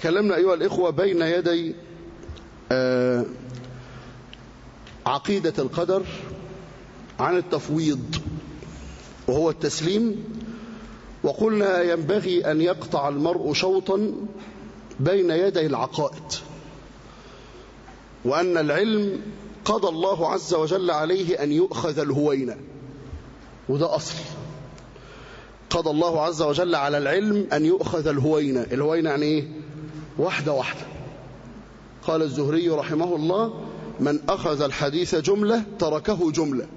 تكلمنا أيها الإخوة بين يدي آه عقيدة القدر عن التفويض وهو التسليم وقلنا ينبغي أن يقطع المرء شوطا بين يدي العقائد وأن العلم قضى الله عز وجل عليه أن يؤخذ الهوينة وده أصل قضى الله عز وجل على العلم أن يؤخذ الهوينة الهوينة يعني إيه واحدة واحدة قال الزهري رحمه الله من أخذ الحديث جملة تركه جملة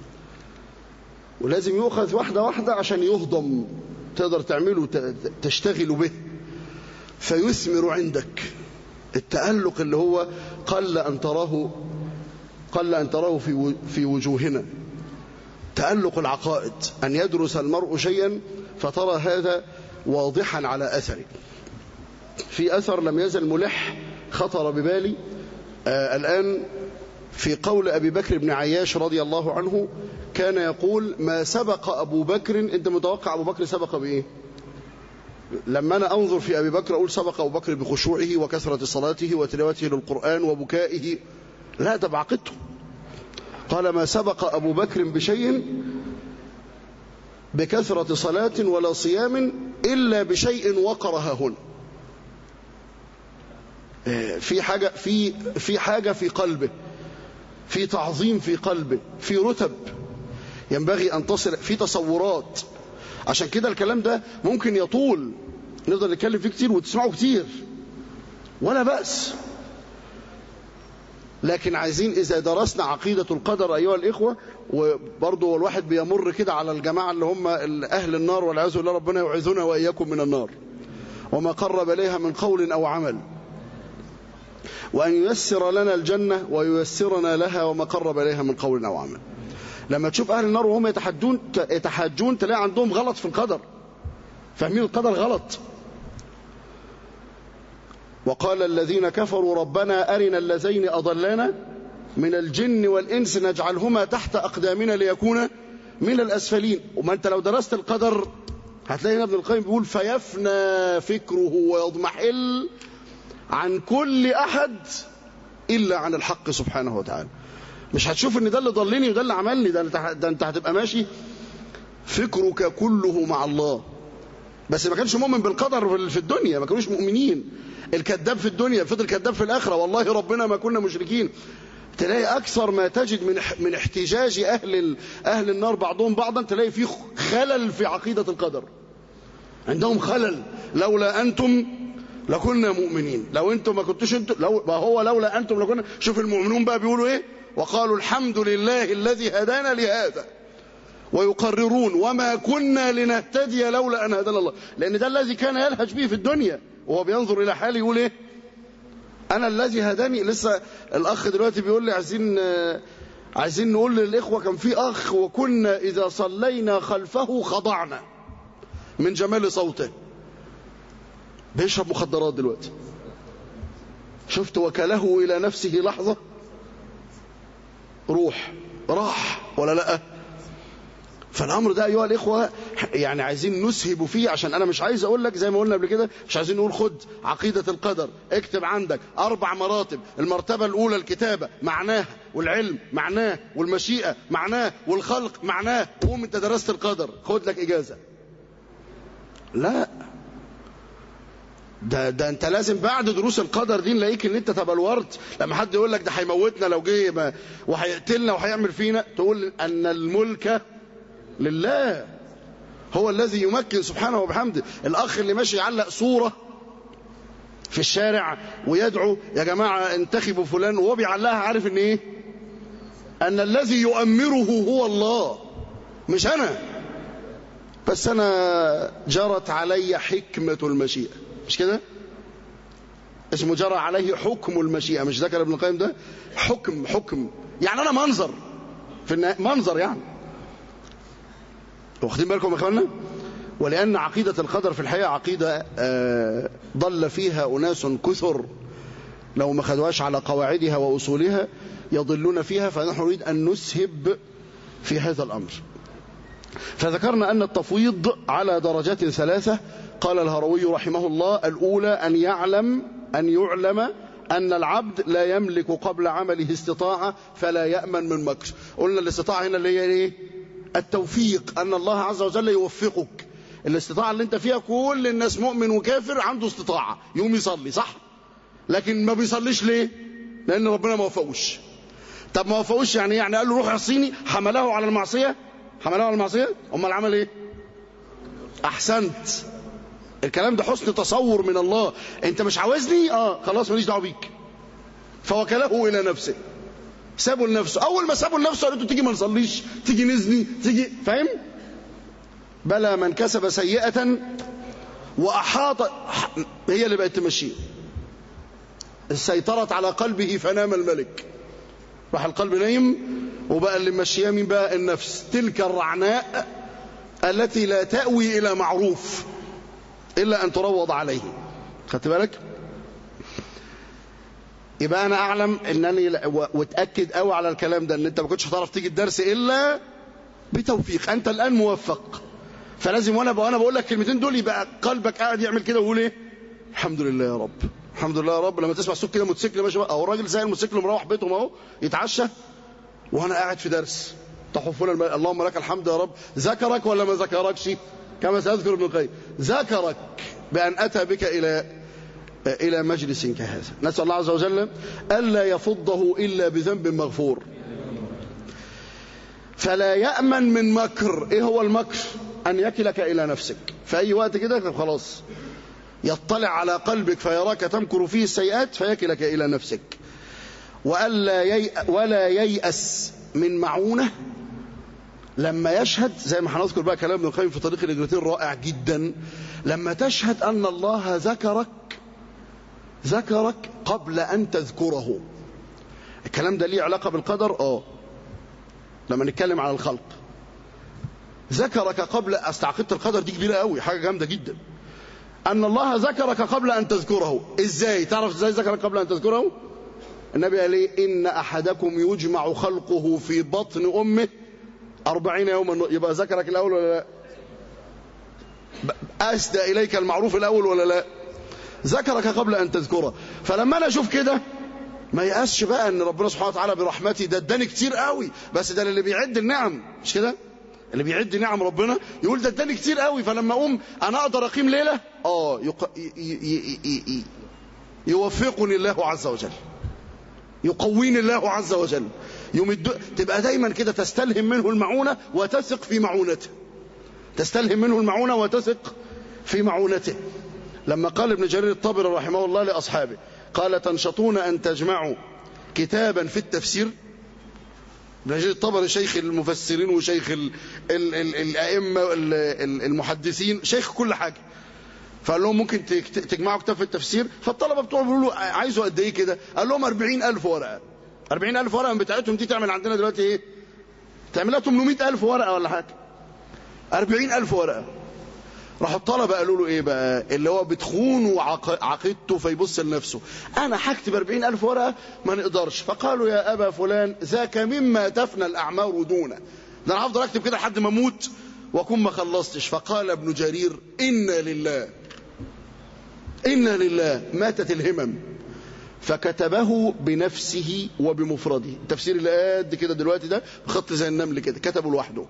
ولازم يؤخذ واحدة واحدة عشان يهضم تقدر تعمله تشتغل به فيثمر عندك التألق اللي هو قل أن تراه قل أن تراه في في وجوهنا تألق العقائد أن يدرس المرء شيئا فترى هذا واضحا على أثره في أثر لم يزل ملح خطر ببالي آه الآن في قول أبي بكر بن عياش رضي الله عنه كان يقول ما سبق أبو بكر أنت متوقع أبو بكر سبق بإيه لما أنا أنظر في أبي بكر أقول سبق أبو بكر بخشوعه وكثرة صلاته وتلاوته للقرآن وبكائه لا ده بعقدته قال ما سبق أبو بكر بشيء بكثرة صلاة ولا صيام إلا بشيء وقرها هنا في حاجة في في حاجة في قلبه في تعظيم في قلبه في رتب ينبغي أن تصل في تصورات عشان كده الكلام ده ممكن يطول نقدر نتكلم فيه كتير وتسمعه كتير ولا بأس لكن عايزين إذا درسنا عقيدة القدر أيها الإخوة وبرضه الواحد بيمر كده على الجماعة اللي هم أهل النار والعياذ بالله ربنا يعيذنا وإياكم من النار وما قرب إليها من قول أو عمل وأن ييسر لنا الجنة وييسرنا لها وما قرب إليها من قول أو عمل لما تشوف أهل النار وهم يتحدون يتحاجون تلاقي عندهم غلط في القدر فاهمين القدر غلط وقال الذين كفروا ربنا أرنا اللذين أضلانا من الجن والإنس نجعلهما تحت أقدامنا ليكون من الأسفلين وما أنت لو درست القدر هتلاقي ابن القيم بيقول فيفنى فكره ويضمحل عن كل أحد إلا عن الحق سبحانه وتعالى مش هتشوف ان ده اللي ضلني وده اللي عملني ده, ده انت هتبقى ماشي فكرك كله مع الله بس ما كانش مؤمن بالقدر في الدنيا ما كانوش مؤمنين الكذاب في الدنيا فضل كذاب في الآخرة والله ربنا ما كنا مشركين تلاقي أكثر ما تجد من من احتجاج أهل أهل النار بعضهم بعضا تلاقي فيه خلل في عقيدة القدر عندهم خلل لولا أنتم لكنا مؤمنين لو أنتم ما كنتوش أنتم لو ما هو لولا أنتم لكنا شوف المؤمنون بقى بيقولوا إيه وقالوا الحمد لله الذي هدانا لهذا ويقررون وما كنا لنهتدي لولا أن هدانا الله لأن ده الذي كان يلهج به في الدنيا وهو بينظر إلى حاله يقول إيه أنا الذي هداني لسه الأخ دلوقتي بيقول لي عايزين عايزين نقول للإخوة كان في أخ وكنا إذا صلينا خلفه خضعنا من جمال صوته بيشرب مخدرات دلوقتي شفت وكله إلى نفسه لحظة روح راح ولا لا فالامر ده ايها الاخوه يعني عايزين نسهب فيه عشان انا مش عايز اقول لك زي ما قلنا قبل كده مش عايزين نقول خد عقيده القدر اكتب عندك اربع مراتب المرتبه الاولى الكتابه معناها والعلم معناه والمشيئه معناه والخلق معناه قوم انت درست القدر خد لك اجازه لا ده ده انت لازم بعد دروس القدر دي نلاقيك ان انت تبلورت لما حد يقول لك ده هيموتنا لو جه وهيقتلنا وهيعمل فينا تقول ان الملك لله هو الذي يمكن سبحانه وبحمده الاخ اللي ماشي يعلق صوره في الشارع ويدعو يا جماعه انتخبوا فلان وهو بيعلقها عارف ان ايه ان الذي يؤمره هو الله مش انا بس انا جرت علي حكمه المشيئه مش كده اسمه جرى عليه حكم المشيئة مش ذكر ابن القيم ده حكم حكم يعني أنا منظر في النهاية منظر يعني واخدين بالكم يا اخوانا ولأن عقيدة القدر في الحقيقة عقيدة آه ضل فيها أناس كثر لو ما خدوهاش على قواعدها وأصولها يضلون فيها فنحن نريد أن نسهب في هذا الأمر فذكرنا أن التفويض على درجات ثلاثة قال الهروي رحمه الله الأولى أن يعلم أن يعلم أن العبد لا يملك قبل عمله استطاعة فلا يأمن من مكر قلنا الاستطاعة هنا اللي هي ايه التوفيق أن الله عز وجل يوفقك الاستطاعة اللي انت فيها كل الناس مؤمن وكافر عنده استطاعة يوم يصلي صح لكن ما بيصليش ليه لأن ربنا ما وفقوش طب ما وفقوش يعني يعني قال له روح عصيني حمله على المعصية حمله على المعصية امال عمل ايه احسنت الكلام ده حسن تصور من الله انت مش عاوزني اه خلاص ماليش دعوه بيك فوكله الى نفسه سابه لنفسه اول ما سابه لنفسه قالت له تيجي ما نصليش تيجي نزني تيجي فاهم بلى من كسب سيئه واحاط هي اللي بقت تمشيه سيطرت على قلبه فنام الملك راح القلب نايم وبقى اللي ماشيه مين بقى النفس تلك الرعناء التي لا تأوي إلى معروف إلا أن تروض عليه خدت بالك يبقى أنا أعلم أنني وتأكد قوي على الكلام ده أن أنت ما كنتش هتعرف تيجي الدرس إلا بتوفيق أنت الآن موفق فلازم وأنا وأنا بقول لك الكلمتين دول يبقى قلبك قاعد يعمل كده ويقول إيه الحمد لله يا رب الحمد لله يا رب لما تسمع صوت كده موتوسيكل ماشي اهو الراجل سايق الموتوسيكل ومروح بيتهم اهو يتعشى وانا قاعد في درس تحفنا الم... اللهم لك الحمد يا رب ذكرك ولا ما ذكركش كما سيذكر ابن القيم ذكرك بأن أتى بك إلى إلى مجلس كهذا نسأل الله عز وجل ألا يفضه إلا بذنب مغفور فلا يأمن من مكر إيه هو المكر أن يكلك إلى نفسك في أي وقت كده خلاص يطلع على قلبك فيراك تمكر فيه السيئات فيكلك إلى نفسك وألا يي... ولا ييأس من معونة لما يشهد زي ما هنذكر بقى كلام ابن القيم في طريق الهجرتين رائع جدا لما تشهد أن الله ذكرك ذكرك قبل أن تذكره الكلام ده ليه علاقة بالقدر اه لما نتكلم على الخلق ذكرك قبل استعقدت القدر دي كبيرة قوي حاجة جامدة جدا أن الله ذكرك قبل أن تذكره إزاي تعرف إزاي ذكرك قبل أن تذكره النبي قال إيه إن أحدكم يجمع خلقه في بطن أمه أربعين يوما يبقى ذكرك الأول ولا لا أسدى إليك المعروف الأول ولا لا ذكرك قبل أن تذكره فلما أنا أشوف كده ما يقاسش بقى ان ربنا سبحانه وتعالى برحمته ده اداني كتير قوي بس ده اللي بيعد النعم مش كده اللي بيعد نعم ربنا يقول ده اداني كتير قوي فلما اقوم انا اقدر اقيم ليله اه يق... ي... ي... ي... يوفقني الله عز وجل يقويني الله عز وجل يمد... تبقى دايما كده تستلهم منه المعونه وتثق في معونته تستلهم منه المعونه وتثق في معونته لما قال ابن جرير الطبري رحمه الله لاصحابه قال تنشطون أن تجمعوا كتابا في التفسير ابن جرير الطبري شيخ المفسرين وشيخ ال ال ال الأئمة المحدثين شيخ كل حاجة فقال لهم ممكن تجمعوا كتاب في التفسير فالطلبة بتوعه بيقولوا له عايزوا قد ايه كده قال لهم 40000 ورقة 40000 ورقة من بتاعتهم دي تعمل عندنا دلوقتي ايه تعملها 800000 ورقة ولا حاجة 40000 ورقة راحوا الطلبة قالوا له ايه بقى اللي هو بتخون عقيدته فيبص لنفسه انا هكتب 40 الف ورقة ما نقدرش فقالوا يا ابا فلان ذاك مما تفنى الاعمار دونه ده انا هفضل اكتب كده لحد ما اموت واكون ما خلصتش فقال ابن جرير انا لله انا لله ماتت الهمم فكتبه بنفسه وبمفرده التفسير اللي قد كده دلوقتي ده بخط زي النمل كده كتبه لوحده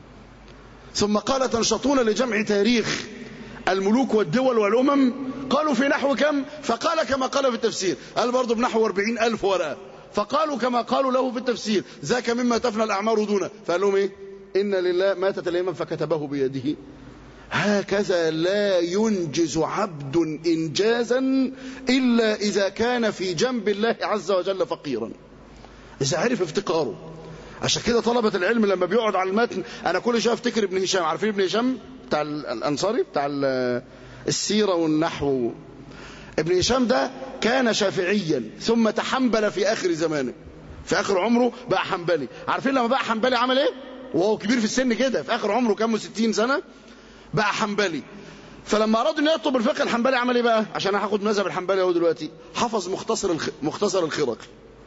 ثم قال تنشطون لجمع تاريخ الملوك والدول والأمم قالوا في نحو كم فقال كما قال في التفسير قال برضه بنحو 40 ألف ورقة فقالوا كما قالوا له في التفسير ذاك مما تفنى الأعمار دونه فقال لهم إيه إن لله ماتت الإمام فكتبه بيده هكذا لا ينجز عبد إنجازا إلا إذا كان في جنب الله عز وجل فقيرا إذا عرف افتقاره عشان كده طلبة العلم لما بيقعد على المتن أنا كل شوية أفتكر ابن هشام عارفين ابن هشام بتاع الأنصاري بتاع السيرة والنحو ابن هشام ده كان شافعيا ثم تحنبل في آخر زمانه في آخر عمره بقى حنبلي عارفين لما بقى حنبلي عمل إيه وهو كبير في السن كده في آخر عمره كم 60 سنة بقى حنبلي فلما أراد أن يطلب الفقه الحنبلي عمل إيه بقى عشان هاخد مذهب الحنبلي اهو دلوقتي حفظ مختصر الخ... مختصر الخرقي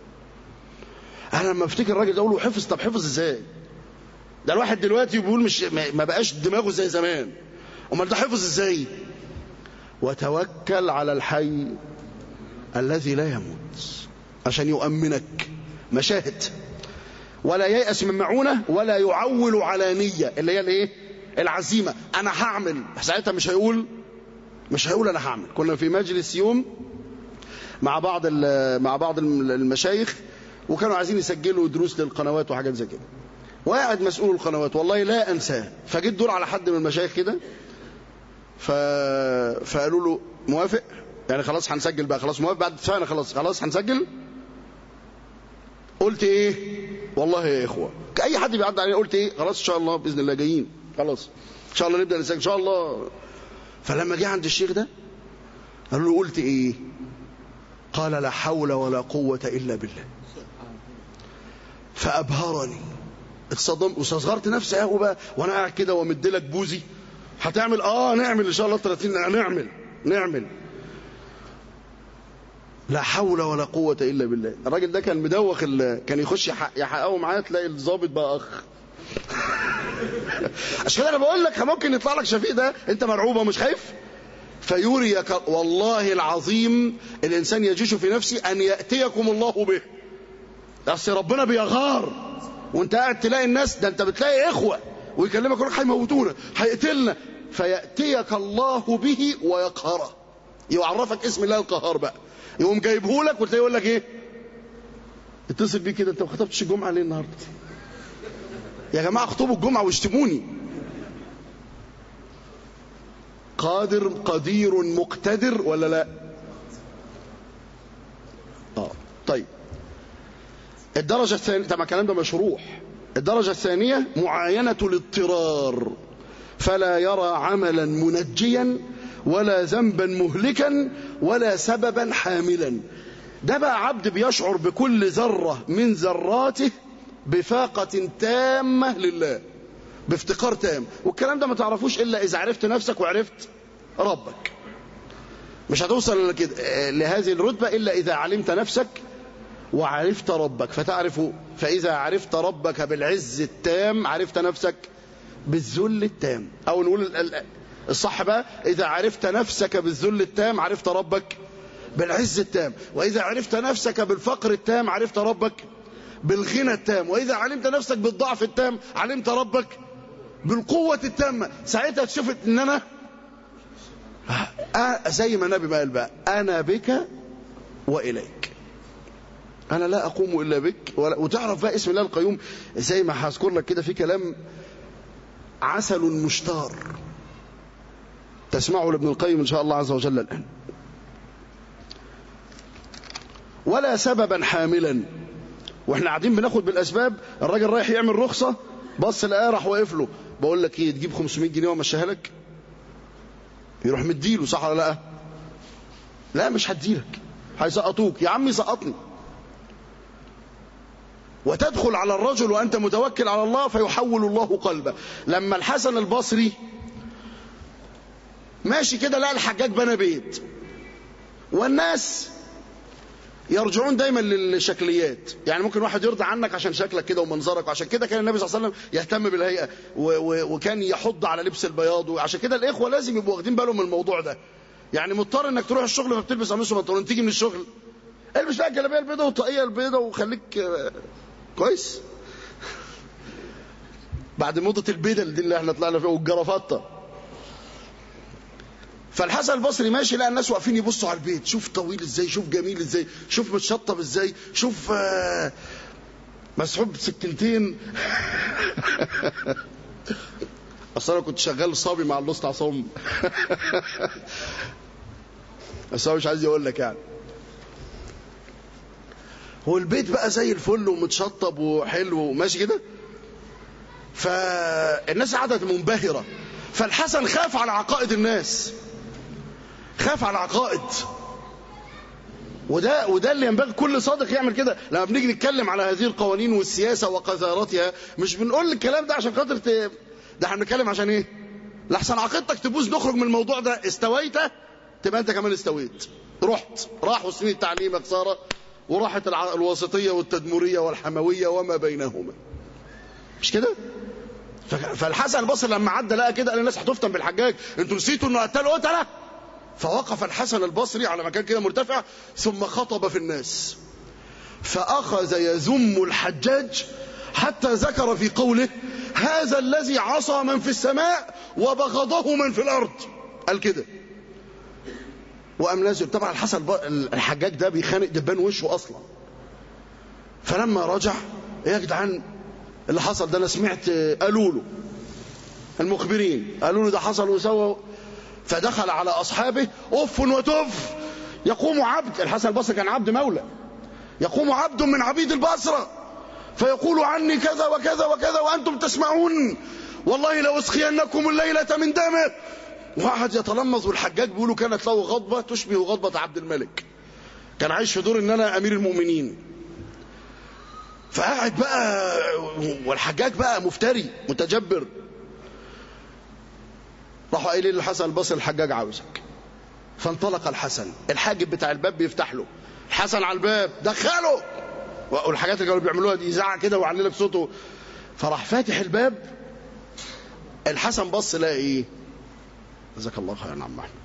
انا لما افتكر الراجل ده اقول له حفظ طب حفظ ازاي ده الواحد دلوقتي بيقول مش ما بقاش دماغه زي زمان امال ده حفظ ازاي وتوكل على الحي الذي لا يموت عشان يؤمنك مشاهد ولا ييأس من معونة ولا يعول على نية اللي هي الايه العزيمة انا هعمل ساعتها مش هيقول مش هيقول انا هعمل كنا في مجلس يوم مع بعض مع بعض المشايخ وكانوا عايزين يسجلوا دروس للقنوات وحاجات زي كده وقاعد مسؤول القنوات والله لا انساه فجيت دور على حد من المشايخ كده ف... فقالوا له موافق يعني خلاص هنسجل بقى خلاص موافق بعد سنه خلاص خلاص هنسجل قلت ايه والله يا اخوه اي حد بيعدي علينا قلت ايه خلاص ان شاء الله باذن الله جايين خلاص ان شاء الله نبدا نسجل ان شاء الله فلما جه عند الشيخ ده قالوا له قلت ايه قال لا حول ولا قوه الا بالله فابهرني اتصدمت واستصغرت نفسي قوي بقى وانا قاعد كده وامد لك بوزي هتعمل اه نعمل ان شاء الله 30 نعمل نعمل لا حول ولا قوة إلا بالله الراجل ده كان مدوخ كان يخش يحققه معايا تلاقي الظابط بقى أخ عشان كده أنا بقول لك ممكن يطلع لك شفيق ده أنت مرعوبة مش خايف فيريك والله العظيم الإنسان يجيش في نفسه أن يأتيكم الله به أصل ربنا بيغار وانت قاعد تلاقي الناس ده انت بتلاقي إخوة ويكلمك يقول لك هيموتونا هيقتلنا فيأتيك الله به ويقهره يعرفك اسم الله القهار بقى يقوم جايبه لك وتلاقيه يقول لك ايه اتصل بيه كده انت ما خطبتش الجمعه ليه النهارده يا جماعه اخطبوا الجمعه واشتموني قادر قدير مقتدر ولا لا اه طيب الدرجة الثانية طبعا الكلام ده مشروح الدرجة الثانية معاينة الاضطرار فلا يرى عملا منجيا ولا ذنبا مهلكا ولا سببا حاملا ده بقى عبد بيشعر بكل ذرة من ذراته بفاقة تامة لله بافتقار تام والكلام ده ما تعرفوش إلا إذا عرفت نفسك وعرفت ربك مش هتوصل كده لهذه الرتبة إلا إذا علمت نفسك وعرفت ربك فتعرف فإذا عرفت ربك بالعز التام عرفت نفسك بالذل التام أو نقول الصح بقى إذا عرفت نفسك بالذل التام عرفت ربك بالعز التام وإذا عرفت نفسك بالفقر التام عرفت ربك بالغنى التام وإذا علمت نفسك بالضعف التام علمت ربك بالقوة التامة ساعتها تشوف إن أنا أه زي ما النبي ما قال بقى أنا بك وإليك أنا لا أقوم إلا بك ولا وتعرف بقى اسم الله القيوم زي ما هذكر لك كده في كلام عسل مشتار تسمعه لابن القيم إن شاء الله عز وجل الآن ولا سببا حاملا واحنا قاعدين بناخد بالأسباب الراجل رايح يعمل رخصة بص لقاه راح واقف له بقول لك ايه تجيب 500 جنيه وامشيها لك يروح مديله صح ولا لا لا مش هديلك هيسقطوك يا عمي سقطني وتدخل على الرجل وأنت متوكل على الله فيحول الله قلبه لما الحسن البصري ماشي كده لقى الحجاج بنى بيت والناس يرجعون دايما للشكليات يعني ممكن واحد يرضى عنك عشان شكلك كده ومنظرك وعشان كده كان النبي صلى الله عليه وسلم يهتم بالهيئة و و وكان يحض على لبس البياض وعشان كده الإخوة لازم يبقوا واخدين بالهم من الموضوع ده يعني مضطر انك تروح الشغل فبتلبس قميص وبنطلون تيجي من الشغل البس بقى الجلابيه البيضاء والطاقيه البيضاء وخليك كويس بعد موضة البدل دي اللي احنا طلعنا فيها والجرافطه فالحسن البصري ماشي لقى الناس واقفين يبصوا على البيت شوف طويل ازاي شوف جميل ازاي شوف متشطب ازاي شوف آه مسحوب بسكنتين اصل انا كنت شغال صبي مع اللص عصام بس هو مش عايز يقول لك يعني هو البيت بقى زي الفل ومتشطب وحلو وماشي كده فالناس قعدت منبهره فالحسن خاف على عقائد الناس خاف على عقائد وده وده اللي ينبغي كل صادق يعمل كده لما بنيجي نتكلم على هذه القوانين والسياسه وقذارتها مش بنقول الكلام ده عشان خاطر ت... ده احنا بنتكلم عشان ايه لحسن عقيدتك تبوظ نخرج من الموضوع ده استويت تبقى انت كمان استويت رحت راحوا سنين التعليم خساره وراحت الع... الوسطيه والتدمريه والحمويه وما بينهما مش كده ف... فالحسن البصري لما عدى لقى كده قال الناس هتفتن بالحجاج انتوا نسيتوا انه قتلوا قتله فوقف الحسن البصري على مكان كده مرتفع ثم خطب في الناس فأخذ يذم الحجاج حتى ذكر في قوله هذا الذي عصى من في السماء وبغضه من في الأرض قال كده وقام نازل طبعا الحسن الحجاج ده بيخانق دبان وشه أصلا فلما رجع ايه يا جدعان اللي حصل ده انا سمعت قالوا له المخبرين قالوا له ده حصل وسوى فدخل على اصحابه اف وتف يقوم عبد الحسن البصري كان عبد مولى يقوم عبد من عبيد البصره فيقول عني كذا وكذا وكذا وانتم تسمعون والله لاسقينكم الليله من دمه وقعد يتلمظ والحجاج بيقولوا كانت له غضبه تشبه غضبه عبد الملك كان عايش في دور ان انا امير المؤمنين فقعد بقى والحجاج بقى مفتري متجبر راحوا قايلين للحسن البصري الحجاج عاوزك فانطلق الحسن الحاجب بتاع الباب بيفتح له الحسن على الباب دخله والحاجات اللي كانوا بيعملوها دي يزعق كده ويعلي لك صوته فراح فاتح الباب الحسن بص لقى ايه جزاك الله خيرا يا عم احمد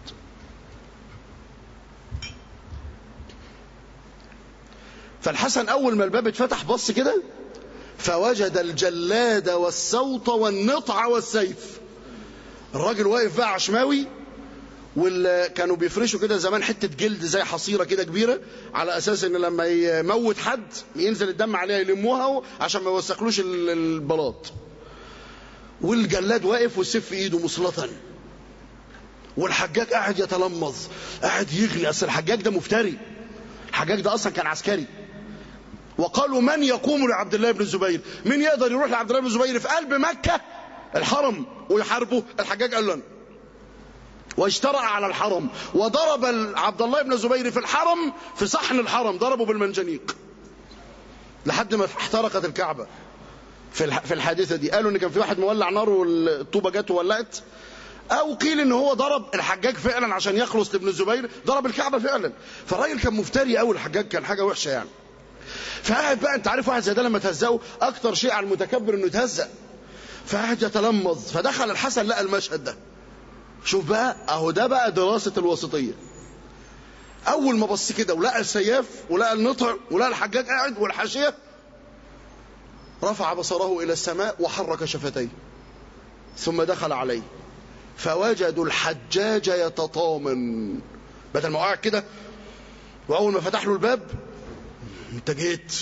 فالحسن اول ما الباب اتفتح بص كده فوجد الجلاد والسوط والنطع والسيف الراجل واقف بقى عشماوي واللي كانوا بيفرشوا كده زمان حته جلد زي حصيره كده كبيره على اساس ان لما يموت حد ينزل الدم عليها يلموها عشان ما يوسخلوش البلاط والجلاد واقف والسيف في ايده مسلطا والحجاج قاعد يتلمظ قاعد يغلي اصل الحجاج ده مفتري الحجاج ده اصلا كان عسكري وقالوا من يقوم لعبد الله بن الزبير من يقدر يروح لعبد الله بن الزبير في قلب مكة الحرم ويحاربه الحجاج قال له واجترأ على الحرم وضرب عبد الله بن الزبير في الحرم في صحن الحرم ضربه بالمنجنيق لحد ما احترقت الكعبة في في الحادثة دي قالوا ان كان في واحد مولع نار والطوبة جت وولعت او قيل ان هو ضرب الحجاج فعلا عشان يخلص لابن الزبير ضرب الكعبة فعلا فالراجل كان مفتري قوي الحجاج كان حاجة وحشة يعني فقاعد بقى انت عارف واحد زي ده لما تهزقه اكتر شيء على المتكبر انه يتهزق فقاعد يتلمظ فدخل الحسن لقى المشهد ده شوف بقى اهو ده بقى دراسة الوسطية اول ما بص كده ولقى السياف ولقى النطع ولقى الحجاج قاعد والحاشية رفع بصره الى السماء وحرك شفتيه ثم دخل عليه فوجدوا الحجاج يتطامن بدل ما قاعد كده واول ما فتح له الباب انت جيت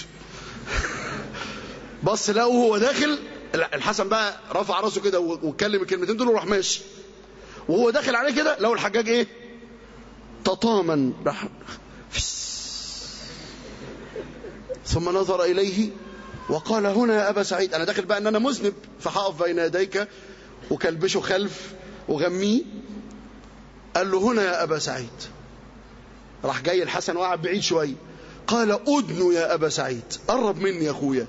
بص لقوا وهو داخل الحسن بقى رفع راسه كده واتكلم الكلمتين دول وراح ماشي وهو داخل عليه كده لقوا الحجاج ايه تطامن راح ثم نظر اليه وقال هنا يا ابا سعيد انا داخل بقى ان انا مذنب فهقف بين يديك وكلبشه خلف وغميه قال له هنا يا ابا سعيد راح جاي الحسن وقعد بعيد شويه قال أدن يا أبا سعيد قرب مني يا أخويا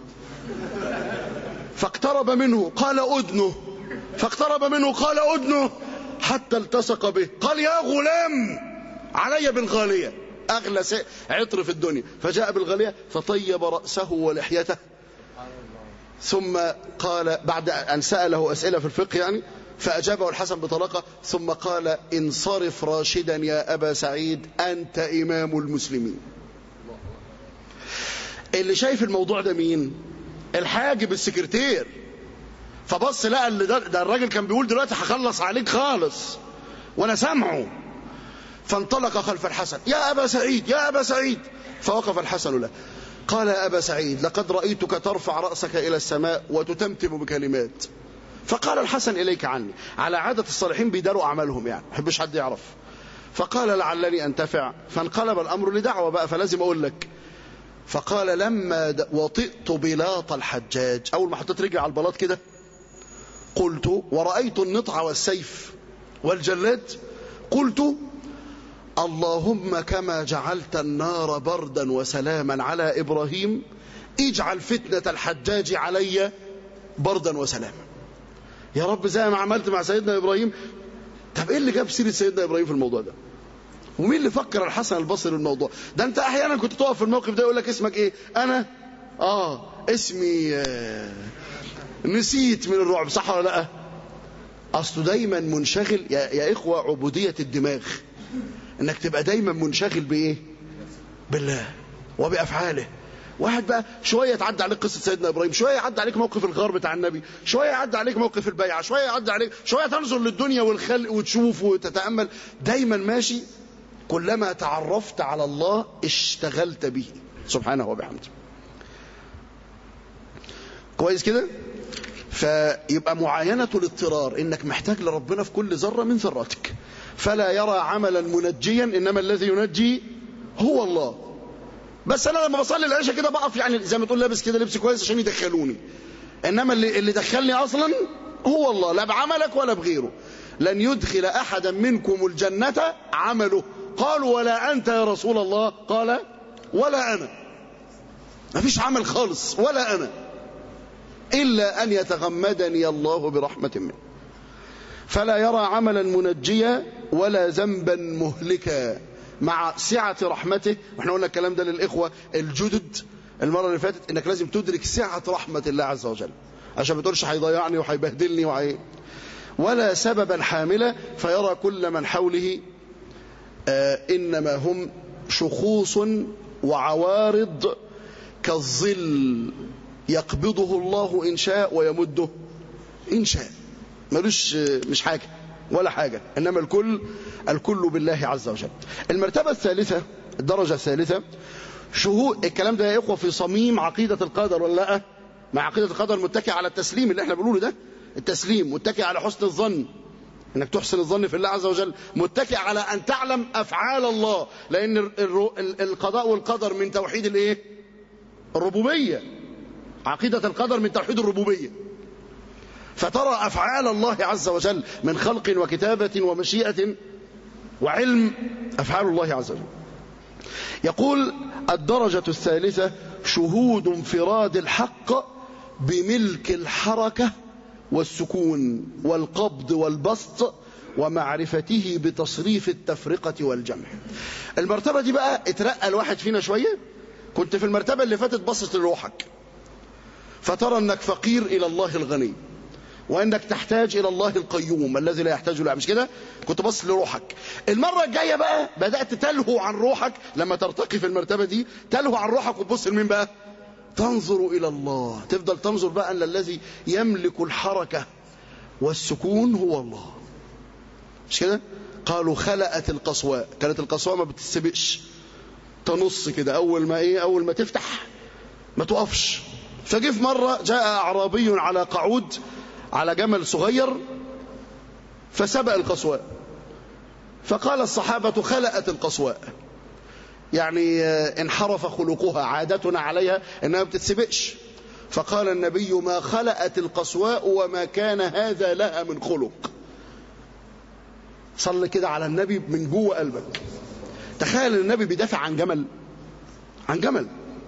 فاقترب منه قال أدنه فاقترب منه قال أدنه حتى التصق به قال يا غلام علي بالغالية أغلى عطر في الدنيا فجاء بالغالية فطيب رأسه ولحيته ثم قال بعد أن سأله أسئلة في الفقه يعني فأجابه الحسن بطلاقة ثم قال انصرف راشدا يا أبا سعيد أنت إمام المسلمين اللي شايف الموضوع ده مين الحاجب السكرتير فبص لقى اللي ده, ده الراجل كان بيقول دلوقتي هخلص عليك خالص وانا سامعه فانطلق خلف الحسن يا ابا سعيد يا ابا سعيد فوقف الحسن له قال يا ابا سعيد لقد رايتك ترفع راسك الى السماء وتتمتم بكلمات فقال الحسن اليك عني على عاده الصالحين بيداروا اعمالهم يعني ما يحبش حد يعرف فقال لعلني انتفع فانقلب الامر لدعوه بقى فلازم اقول لك فقال لما وطئت بلاط الحجاج أول ما حطيت رجلي على البلاط كده قلت ورأيت النطع والسيف والجلاد قلت اللهم كما جعلت النار بردا وسلاما على إبراهيم اجعل فتنة الحجاج علي بردا وسلاما يا رب زي ما عملت مع سيدنا إبراهيم طب ايه اللي جاب سيرة سيدنا إبراهيم في الموضوع ده ومين اللي فكر الحسن البصري الموضوع ده انت احيانا كنت تقف في الموقف ده يقول لك اسمك ايه انا اه اسمي آه نسيت من الرعب صح ولا لا اصله دايما منشغل يا, يا اخوه عبوديه الدماغ انك تبقى دايما منشغل بايه بالله وبافعاله واحد بقى شويه تعدي عليك قصه سيدنا ابراهيم شويه يعدي عليك موقف الغار بتاع النبي شويه يعدي عليك موقف البيعه شويه يعدي عليك شويه تنظر للدنيا والخلق وتشوف وتتامل دايما ماشي كلما تعرفت على الله اشتغلت به سبحانه وبحمده كويس كده فيبقى معاينة الاضطرار انك محتاج لربنا في كل ذرة من ذراتك فلا يرى عملا منجيا انما الذي ينجي هو الله بس انا لما بصلي العشاء كده بقف يعني زي ما تقول لابس كده لبس كويس عشان يدخلوني انما اللي اللي دخلني اصلا هو الله لا بعملك ولا بغيره لن يدخل احدا منكم الجنة عمله قالوا ولا انت يا رسول الله قال ولا انا ما فيش عمل خالص ولا انا إلا أن يتغمدني الله برحمة منه فلا يرى عملا منجيا ولا ذنبا مهلكا مع سعة رحمته واحنا قلنا الكلام ده للإخوة الجدد المرة اللي فاتت انك لازم تدرك سعة رحمة الله عز وجل عشان ما تقولش هيضيعني وهيبهدلني وهي ولا سببا حاملا فيرى كل من حوله آه إنما هم شخوص وعوارض كالظل يقبضه الله إن شاء ويمده إن شاء ملوش مش حاجة ولا حاجة إنما الكل الكل بالله عز وجل المرتبة الثالثة الدرجة الثالثة شهود الكلام ده يا إخوة في صميم عقيدة القدر ولا لا مع عقيدة القدر متكئ على التسليم اللي احنا بنقوله ده التسليم متكئ على حسن الظن انك تحسن الظن في الله عز وجل متكئ على ان تعلم افعال الله لان القضاء والقدر من توحيد الايه الربوبيه عقيدة القدر من توحيد الربوبية فترى أفعال الله عز وجل من خلق وكتابة ومشيئة وعلم أفعال الله عز وجل يقول الدرجة الثالثة شهود انفراد الحق بملك الحركة والسكون والقبض والبسط ومعرفته بتصريف التفرقة والجمع المرتبة دي بقى اترقى الواحد فينا شوية كنت في المرتبة اللي فاتت بصت لروحك فترى أنك فقير إلى الله الغني وأنك تحتاج إلى الله القيوم الذي لا يحتاج له مش كده كنت بص لروحك المرة الجاية بقى بدأت تلهو عن روحك لما ترتقي في المرتبة دي تلهو عن روحك وتبص لمين بقى تنظر إلى الله تفضل تنظر بقى أن الذي يملك الحركة والسكون هو الله مش كده قالوا خلقت القصواء كانت القصواء ما بتسبقش تنص كده أول ما إيه أول ما تفتح ما تقفش فجه في مرة جاء أعرابي على قعود على جمل صغير فسبق القصواء فقال الصحابة خلأت القصواء يعني انحرف خلقها عادتنا عليها انها ما بتتسبقش فقال النبي ما خلأت القصواء وما كان هذا لها من خلق صل كده على النبي من جوه قلبك تخيل النبي بيدافع عن جمل عن جمل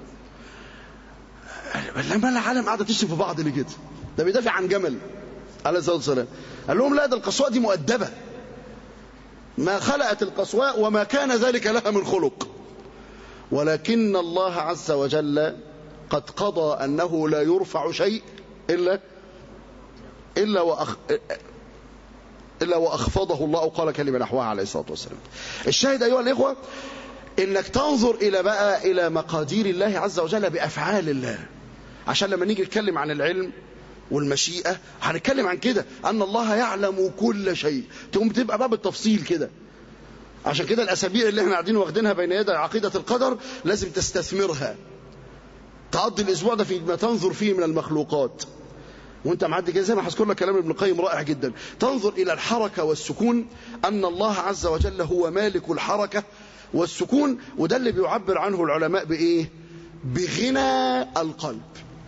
لما العالم قاعده تشتم في بعض ليه كده ده بيدافع عن جمل عليه الصلاه والسلام قال لهم لا ده القصواء دي مؤدبه ما خلقت القصواء وما كان ذلك لها من خلق ولكن الله عز وجل قد قضى انه لا يرفع شيء الا الا وأخ الا واخفضه الله او قال كلمه نحوها عليه الصلاه والسلام الشاهد ايها الاخوه انك تنظر الى بقى الى مقادير الله عز وجل بافعال الله عشان لما نيجي نتكلم عن العلم والمشيئة هنتكلم عن كده أن الله يعلم كل شيء تقوم تبقى باب التفصيل كده عشان كده الأسابيع اللي احنا قاعدين واخدينها بين يدي عقيدة القدر لازم تستثمرها تقضي الأسبوع ده في ما تنظر فيه من المخلوقات وانت معدي كده زي ما هذكر لك كلام ابن القيم رائع جدا تنظر إلى الحركة والسكون أن الله عز وجل هو مالك الحركة والسكون وده اللي بيعبر عنه العلماء بإيه بغنى القلب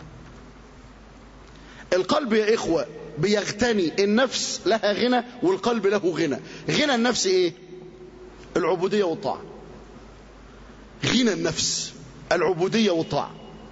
القلب يا إخوة بيغتني النفس لها غنى والقلب له غنى غنى النفس إيه العبودية والطاعة غنى النفس العبودية والطاعة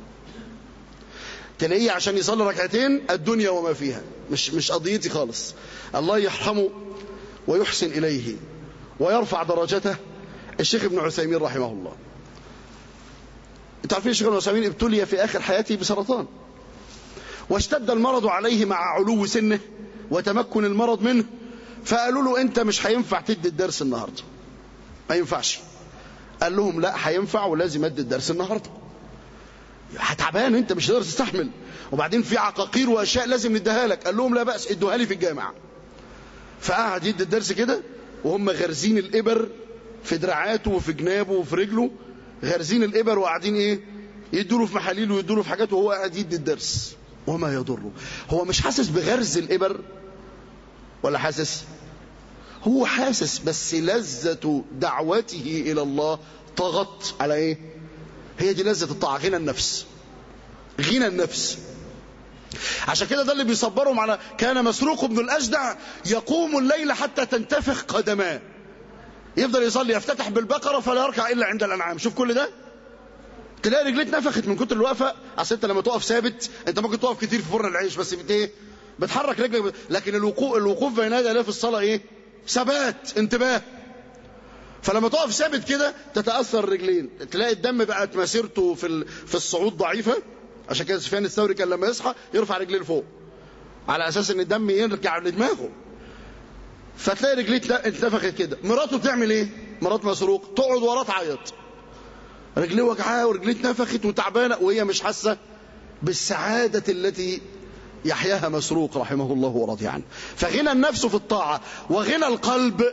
تلاقيه عشان يصلي ركعتين الدنيا وما فيها مش مش قضيتي خالص الله يرحمه ويحسن إليه ويرفع درجته الشيخ ابن عثيمين رحمه الله انتوا عارفين الشيخ ابن عثيمين ابتلي في آخر حياته بسرطان واشتد المرض عليه مع علو سنه وتمكن المرض منه فقالوا له انت مش هينفع تدي الدرس النهارده ما ينفعش قال لهم لا هينفع ولازم ادي الدرس النهارده هتعبان انت مش هتقدر تستحمل وبعدين في عقاقير واشياء لازم نديها لك قال لهم لا باس ادوها لي في الجامعه فقعد يدي الدرس كده وهم غارزين الابر في دراعاته وفي جنابه وفي رجله غارزين الابر وقاعدين ايه يدوا له في محاليل ويدوا له في حاجات وهو قاعد يدي الدرس وما يضره هو مش حاسس بغرز الابر ولا حاسس هو حاسس بس لذة دعوته إلى الله طغت على إيه هي دي لذة الطاعة غنى النفس غنى النفس عشان كده ده اللي بيصبرهم على كان مسروق بن الأجدع يقوم الليل حتى تنتفخ قدماه يفضل يصلي يفتتح بالبقرة فلا يركع إلا عند الأنعام شوف كل ده تلاقي رجليه اتنفخت من كتر الوقفة اصل انت لما تقف ثابت انت ممكن تقف كتير في فرن العيش بس بت ايه بتحرك رجلك لكن الوقوف الوقوف بين يدي الله في الصلاة ايه ثبات انتباه فلما تقف ثابت كده تتاثر الرجلين تلاقي الدم بقت مسيرته في في الصعود ضعيفه عشان كده سفيان الثوري كان لما يصحى يرفع رجليه لفوق على اساس ان الدم يرجع لدماغه فتلاقي رجليه اتنفخت كده مراته تعمل ايه مرات مسروق تقعد وراه تعيط رجليه وجعاه ورجليه اتنفخت وتعبانه وهي مش حاسه بالسعاده التي يحياها مسروق رحمه الله ورضي عنه فغنى النفس في الطاعة وغنى القلب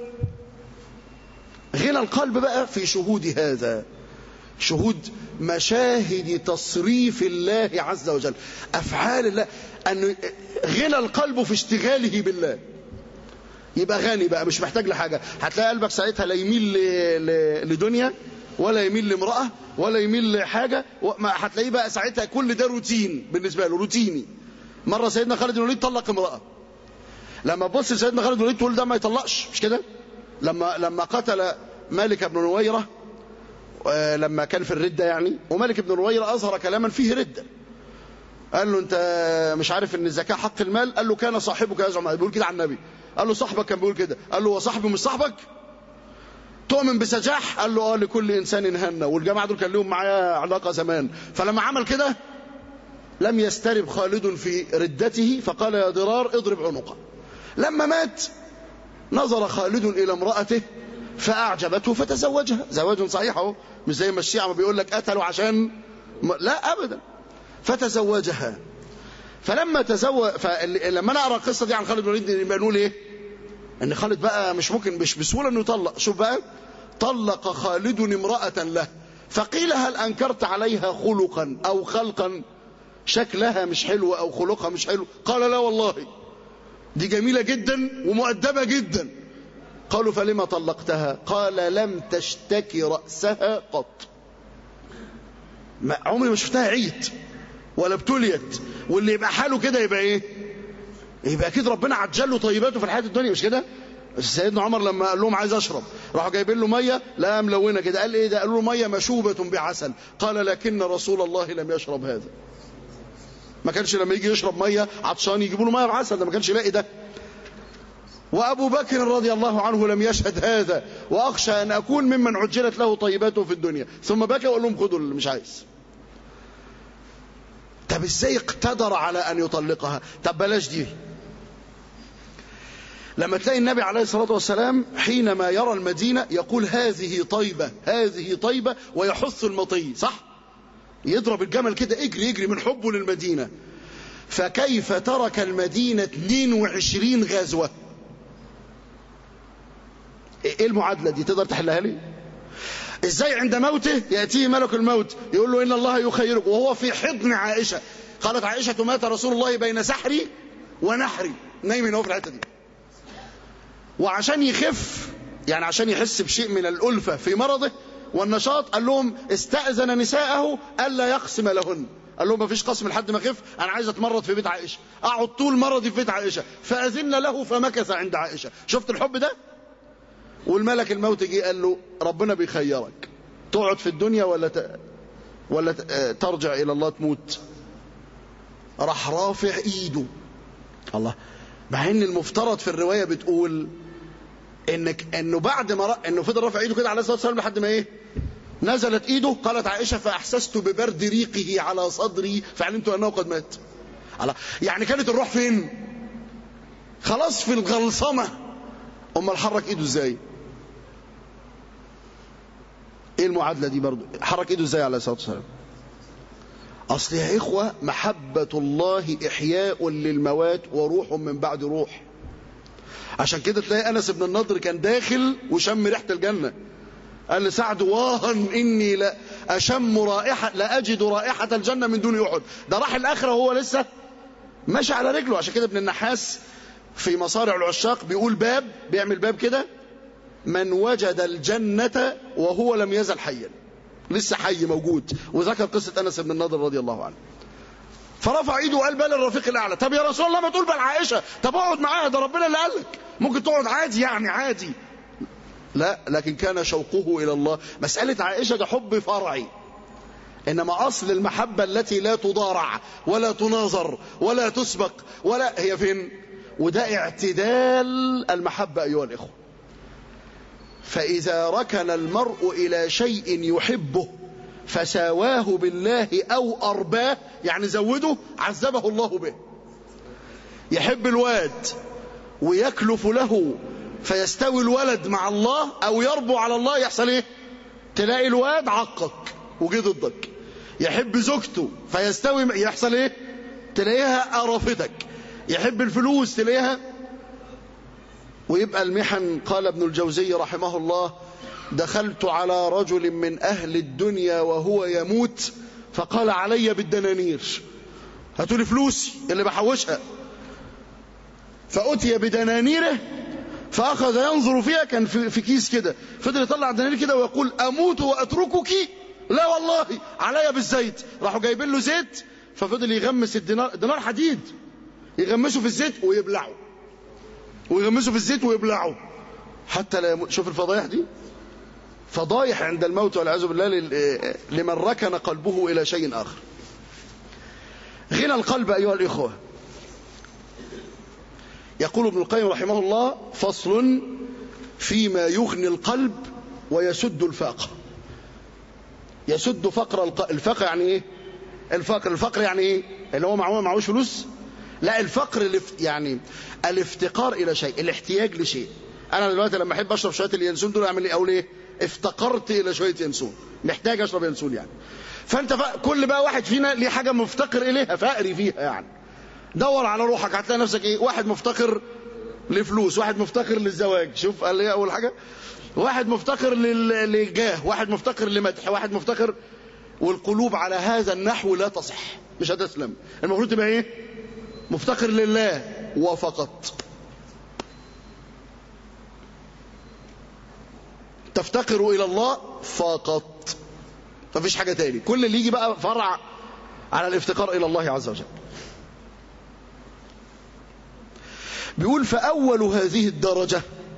غنى القلب بقى في شهود هذا شهود مشاهد تصريف الله عز وجل أفعال الله أن غنى القلب في اشتغاله بالله يبقى غني بقى مش محتاج لحاجة هتلاقي قلبك ساعتها لا يميل لدنيا ولا يميل لامرأة ولا يميل لحاجة هتلاقيه بقى ساعتها كل ده روتين بالنسبة له روتيني مرة سيدنا خالد بن الوليد طلق امرأة لما تبص لسيدنا خالد بن الوليد تقول ده ما يطلقش مش كده لما لما قتل مالك بن نويرة لما كان في الردة يعني ومالك بن نويرة أظهر كلاما فيه ردة قال له انت مش عارف ان الزكاة حق المال قال له كان صاحبك يزعم بيقول كده عن النبي قال له صاحبك كان بيقول كده قال له هو صاحبي مش صاحبك تؤمن بسجاح قال له اه لكل انسان هنة والجماعة دول كان لهم معايا علاقة زمان فلما عمل كده لم يسترب خالد في ردته فقال يا ضرار اضرب عنقه لما مات نظر خالد إلى امرأته فأعجبته فتزوجها زواج صحيح اهو مش زي ما الشيعة ما بيقول لك قتلوا عشان لا أبدا فتزوجها فلما تزوج فلما نقرا القصة دي عن خالد بن الوليد يبقى نقول ايه ان خالد بقى مش ممكن مش بسهولة انه يطلق شوف بقى طلق خالد امرأة له فقيل هل أنكرت عليها خلقا أو خلقا شكلها مش حلو أو خلقها مش حلو قال لا والله دي جميلة جدا ومؤدبة جدا قالوا فلما طلقتها قال لم تشتكي رأسها قط ما عمري ما شفتها عيت ولا ابتليت واللي يبقى حاله كده يبقى ايه يبقى اكيد ربنا عجل له طيباته في الحياة الدنيا مش كده سيدنا عمر لما قال لهم عايز اشرب راحوا جايبين له ميه لا ملونه كده قال ايه ده قالوا له ميه مشوبه بعسل قال لكن رسول الله لم يشرب هذا ما كانش لما يجي يشرب ميه عطشان يجيبوا له ميه بعسل ده ما كانش لاقي ده وابو بكر رضي الله عنه لم يشهد هذا واخشى ان اكون ممن عجلت له طيباته في الدنيا ثم بكى وقال لهم خدوا اللي مش عايز طب ازاي اقتدر على ان يطلقها طب بلاش دي لما تلاقي النبي عليه الصلاة والسلام حينما يرى المدينة يقول هذه طيبة هذه طيبة ويحث المطي صح يضرب الجمل كده يجري يجري من حبه للمدينة فكيف ترك المدينة 22 غزوة ايه المعادلة دي تقدر تحلها لي ازاي عند موته يأتيه ملك الموت يقول له ان الله يخيرك وهو في حضن عائشة قالت عائشة مات رسول الله بين سحري ونحري نايم هنا في الحتة دي وعشان يخف يعني عشان يحس بشيء من الألفة في مرضه والنشاط قال لهم استأذن نساءه ألا يقسم لهن قال لهم ما فيش قسم لحد ما خف أنا عايز أتمرض في بيت عائشة أقعد طول مرضي في بيت عائشة فأذن له فمكث عند عائشة شفت الحب ده والملك الموت جه قال له ربنا بيخيرك تقعد في الدنيا ولا ت... ولا ت... ترجع إلى الله تموت راح رافع إيده الله مع ان المفترض في الرواية بتقول انك انه بعد ما ر... انه فضل رافع ايده كده عليه الصلاه والسلام لحد ما ايه نزلت ايده قالت عائشه فاحسست ببرد ريقه على صدري فعلمت انه قد مات الله يعني كانت الروح فين خلاص في الغلصمه امال حرك ايده ازاي ايه المعادلة دي برضو حرك ايده ازاي عليه الصلاة والسلام اصل يا اخوة محبة الله احياء للموات وروح من بعد روح عشان كده تلاقي انس بن النضر كان داخل وشم ريحة الجنة قال لسعد واهن اني لا اشم رائحة لا اجد رائحة الجنة من دون احد ده راح الاخرة وهو لسه ماشي على رجله عشان كده ابن النحاس في مصارع العشاق بيقول باب بيعمل باب كده من وجد الجنة وهو لم يزل حيا لسه حي موجود وذكر قصة أنس بن النضر رضي الله عنه فرفع ايده وقال بل الرفيق الاعلى طب يا رسول الله ما تقول بل عائشه طب اقعد معاها ده ربنا اللي قال لك ممكن تقعد عادي يعني عادي لا لكن كان شوقه الى الله مساله عائشه ده حب فرعي انما اصل المحبه التي لا تضارع ولا تناظر ولا تسبق ولا هي فين وده اعتدال المحبه ايها الاخوه فاذا ركن المرء الى شيء يحبه فساواه بالله أو أرباه يعني زوده عذبه الله به يحب الواد ويكلف له فيستوي الولد مع الله أو يربو على الله يحصل إيه تلاقي الواد عقك وجي ضدك يحب زوجته فيستوي يحصل إيه تلاقيها قرفتك يحب الفلوس تلاقيها ويبقى المحن قال ابن الجوزي رحمه الله دخلت على رجل من أهل الدنيا وهو يموت فقال علي بالدنانير هاتوا لي فلوسي اللي بحوشها فأتي بدنانيره فأخذ ينظر فيها كان في, في كيس كده فضل يطلع الدنانير كده ويقول أموت وأتركك لا والله علي بالزيت راحوا جايبين له زيت ففضل يغمس الدينار الدينار حديد يغمسه في الزيت ويبلعه ويغمسه في الزيت ويبلعه حتى لا يموت شوف الفضايح دي فضايح عند الموت والعياذ بالله لمن ركن قلبه إلى شيء آخر غنى القلب أيها الإخوة يقول ابن القيم رحمه الله فصل فيما يغني القلب ويسد الفاقة يسد فقر الق... الفقر يعني ايه الفقر الفقر يعني ايه اللي هو معه معهوش فلوس لا الفقر الف... يعني الافتقار الى شيء الاحتياج لشيء انا دلوقتي لما احب اشرب شويه اليانسون دول اعمل ايه اقول ايه افتقرت الى شويه ينسون محتاج اشرب ينسون يعني فانت ف... كل بقى واحد فينا ليه حاجه مفتقر اليها فقري فيها يعني دور على روحك هتلاقي نفسك ايه واحد مفتقر لفلوس واحد مفتقر للزواج شوف قال لي اول حاجه واحد مفتقر لل... للجاه واحد مفتقر لمدح واحد مفتقر والقلوب على هذا النحو لا تصح مش هتسلم المفروض تبقى ايه مفتقر لله وفقط تفتقر إلى الله فقط مفيش حاجة تاني كل اللي يجي بقى فرع على الافتقار إلى الله عز وجل بيقول فأول هذه الدرجة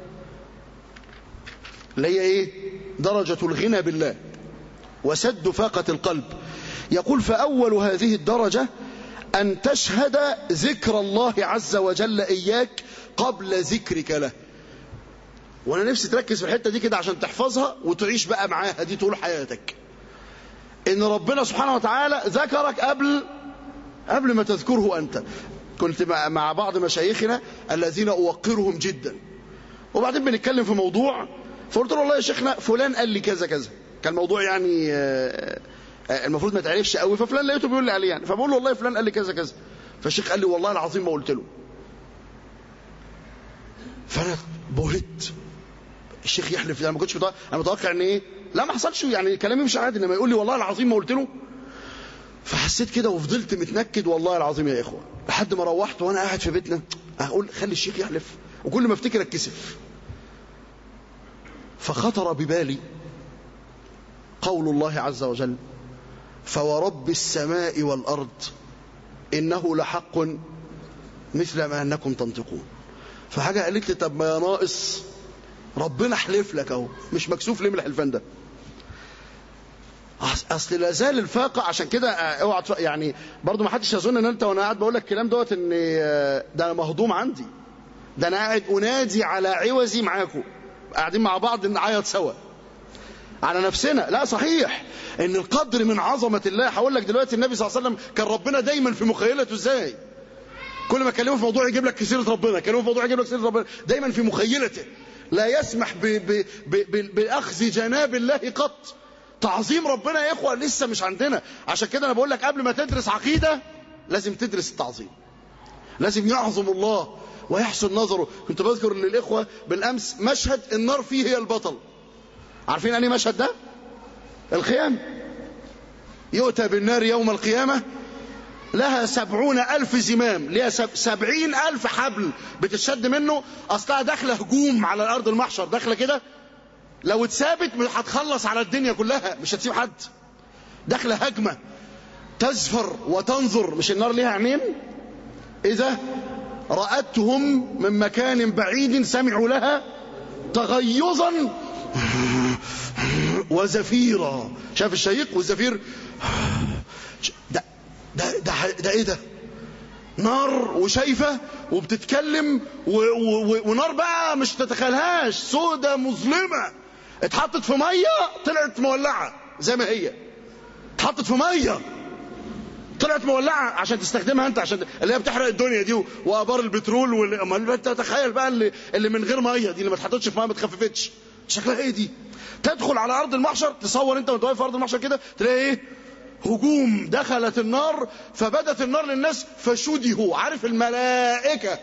اللي هي إيه درجة الغنى بالله وسد فاقة القلب يقول فأول هذه الدرجة أن تشهد ذكر الله عز وجل إياك قبل ذكرك له وانا نفسي تركز في الحته دي كده عشان تحفظها وتعيش بقى معاها دي طول حياتك ان ربنا سبحانه وتعالى ذكرك قبل قبل ما تذكره انت كنت مع بعض مشايخنا الذين اوقرهم جدا وبعدين بنتكلم في موضوع فقلت له والله يا شيخنا فلان قال لي كذا كذا كان موضوع يعني المفروض ما تعرفش قوي ففلان لقيته بيقول لي عليه يعني فبقول له والله فلان قال لي كذا كذا فالشيخ قال لي والله العظيم ما قلت له فانا بهت الشيخ يحلف انا ما كنتش متوقع انا متوقع ان ايه لا ما حصلش يعني كلامي مش عادي انما يقول لي والله العظيم ما قلت له فحسيت كده وفضلت متنكد والله العظيم يا اخوه لحد ما روحت وانا قاعد في بيتنا اقول خلي الشيخ يحلف وكل ما افتكر اتكسف فخطر ببالي قول الله عز وجل فورب السماء والارض انه لحق مثل ما انكم تنطقون فحاجه قالت لي طب ما يا ناقص ربنا حلف لك اهو مش مكسوف ليه من الحلفان ده اصل لا زال الفاقه عشان كده اوعى يعني برضه ما حدش يظن ان انت وانا قاعد بقول لك الكلام دوت ان ده انا مهضوم عندي ده انا قاعد انادي على عوزي معاكم قاعدين مع بعض نعيط سوا على نفسنا لا صحيح ان القدر من عظمه الله هقول لك دلوقتي النبي صلى الله عليه وسلم كان ربنا دايما في مخيلته ازاي كل ما اكلمه في موضوع يجيب لك سيره ربنا كلمه في موضوع يجيب لك سيره ربنا دايما في مخيلته لا يسمح ب ب ب ب بأخذ جناب الله قط تعظيم ربنا يا إخوة لسه مش عندنا عشان كده أنا بقول لك قبل ما تدرس عقيدة لازم تدرس التعظيم لازم يعظم الله ويحسن نظره كنت بذكر للإخوة بالأمس مشهد النار فيه هي البطل عارفين أني مشهد ده القيام يؤتى بالنار يوم القيامة لها سبعون ألف زمام لها سبعين ألف حبل بتشد منه أصلها داخلة هجوم على الأرض المحشر داخلة كده لو اتثابت هتخلص على الدنيا كلها مش هتسيب حد داخلة هجمة تزفر وتنظر مش النار ليها عينين إذا رأتهم من مكان بعيد سمعوا لها تغيظا وزفيرا شاف الشهيق والزفير ده ده ده, ده ايه ده نار وشايفة وبتتكلم و و ونار بقى مش تتخيلهاش سودة مظلمة اتحطت في مية طلعت مولعة زي ما هي اتحطت في مية طلعت مولعة عشان تستخدمها انت عشان اللي هي بتحرق الدنيا دي وابار البترول واللي انت تخيل بقى اللي, اللي من غير مية دي اللي ما اتحطتش في مية ما اتخففتش شكلها ايه دي تدخل على ارض المحشر تصور انت وانت واقف في ارض المحشر كده تلاقي ايه هجوم دخلت النار فبدت النار للناس فشدهوا عارف الملائكة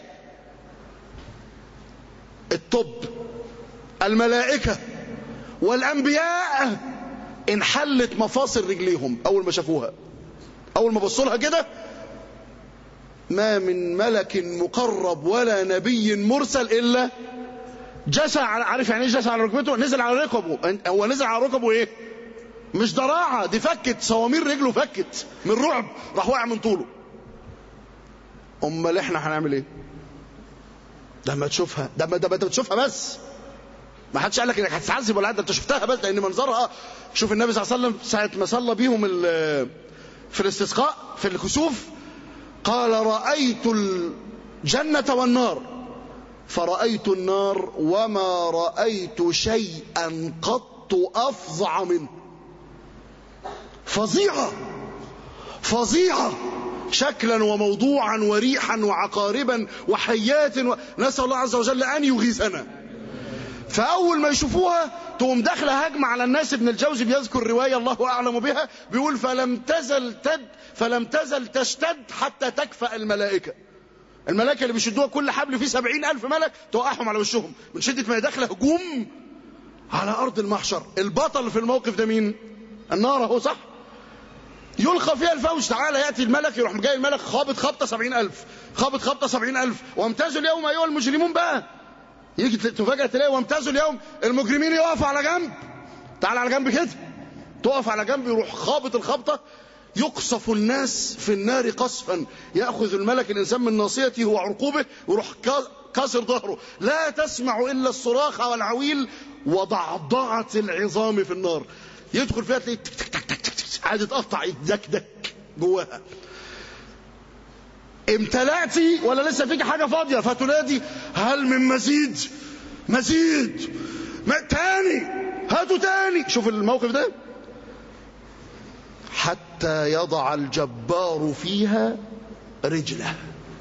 الطب الملائكة والأنبياء انحلت مفاصل رجليهم أول ما شافوها أول ما بصوا لها كده ما من ملك مقرب ولا نبي مرسل إلا جسى على عارف يعني ايه جسى على ركبته نزل على ركبه هو نزل على ركبه ايه مش ضراعة دي فكت صوامير رجله فكت من رعب راح واقع من طوله امال احنا هنعمل ايه ده ما تشوفها ده ما ده انت بتشوفها بس ما حدش قال لك انك هتتعذب ولا انت شفتها بس لان منظرها شوف النبي صلى الله عليه وسلم ساعه ما صلى بيهم في الاستسقاء في الكسوف قال رايت الجنه والنار فرأيت النار وما رأيت شيئا قط أفظع منه فظيعة فظيعة شكلا وموضوعا وريحا وعقاربا وحيات و... نسأل الله عز وجل أن يغيثنا فأول ما يشوفوها تقوم داخله هجمة على الناس ابن الجوزي بيذكر رواية الله أعلم بها بيقول فلم تزل تد فلم تزل تشتد حتى تكفأ الملائكة الملائكة اللي بيشدوها كل حبل فيه سبعين ألف ملك توقعهم على وشهم من شدة ما داخله هجوم على أرض المحشر البطل في الموقف ده مين النار اهو صح يلقى فيها الفوج تعالى يأتي الملك يروح جاي الملك خابط خبطة سبعين ألف خابط خبطة سبعين ألف وامتازوا اليوم أيها المجرمون بقى يجي تفاجأ تلاقي وامتازوا اليوم المجرمين يقفوا على جنب تعال على جنب كده تقف على جنب يروح خابط الخبطة يقصف الناس في النار قصفا يأخذ الملك الإنسان من ناصيته وعرقوبه ويروح كسر ظهره لا تسمع إلا الصراخ والعويل وضعضعة العظام في النار يدخل فيها تلاقي تك تك تك تك تك تك عاد تقطع يدكدك جواها امتلأتي ولا لسه فيك حاجة فاضية فتنادي هل من مزيد مزيد ما تاني هاتوا تاني شوف الموقف ده حتى يضع الجبار فيها رجله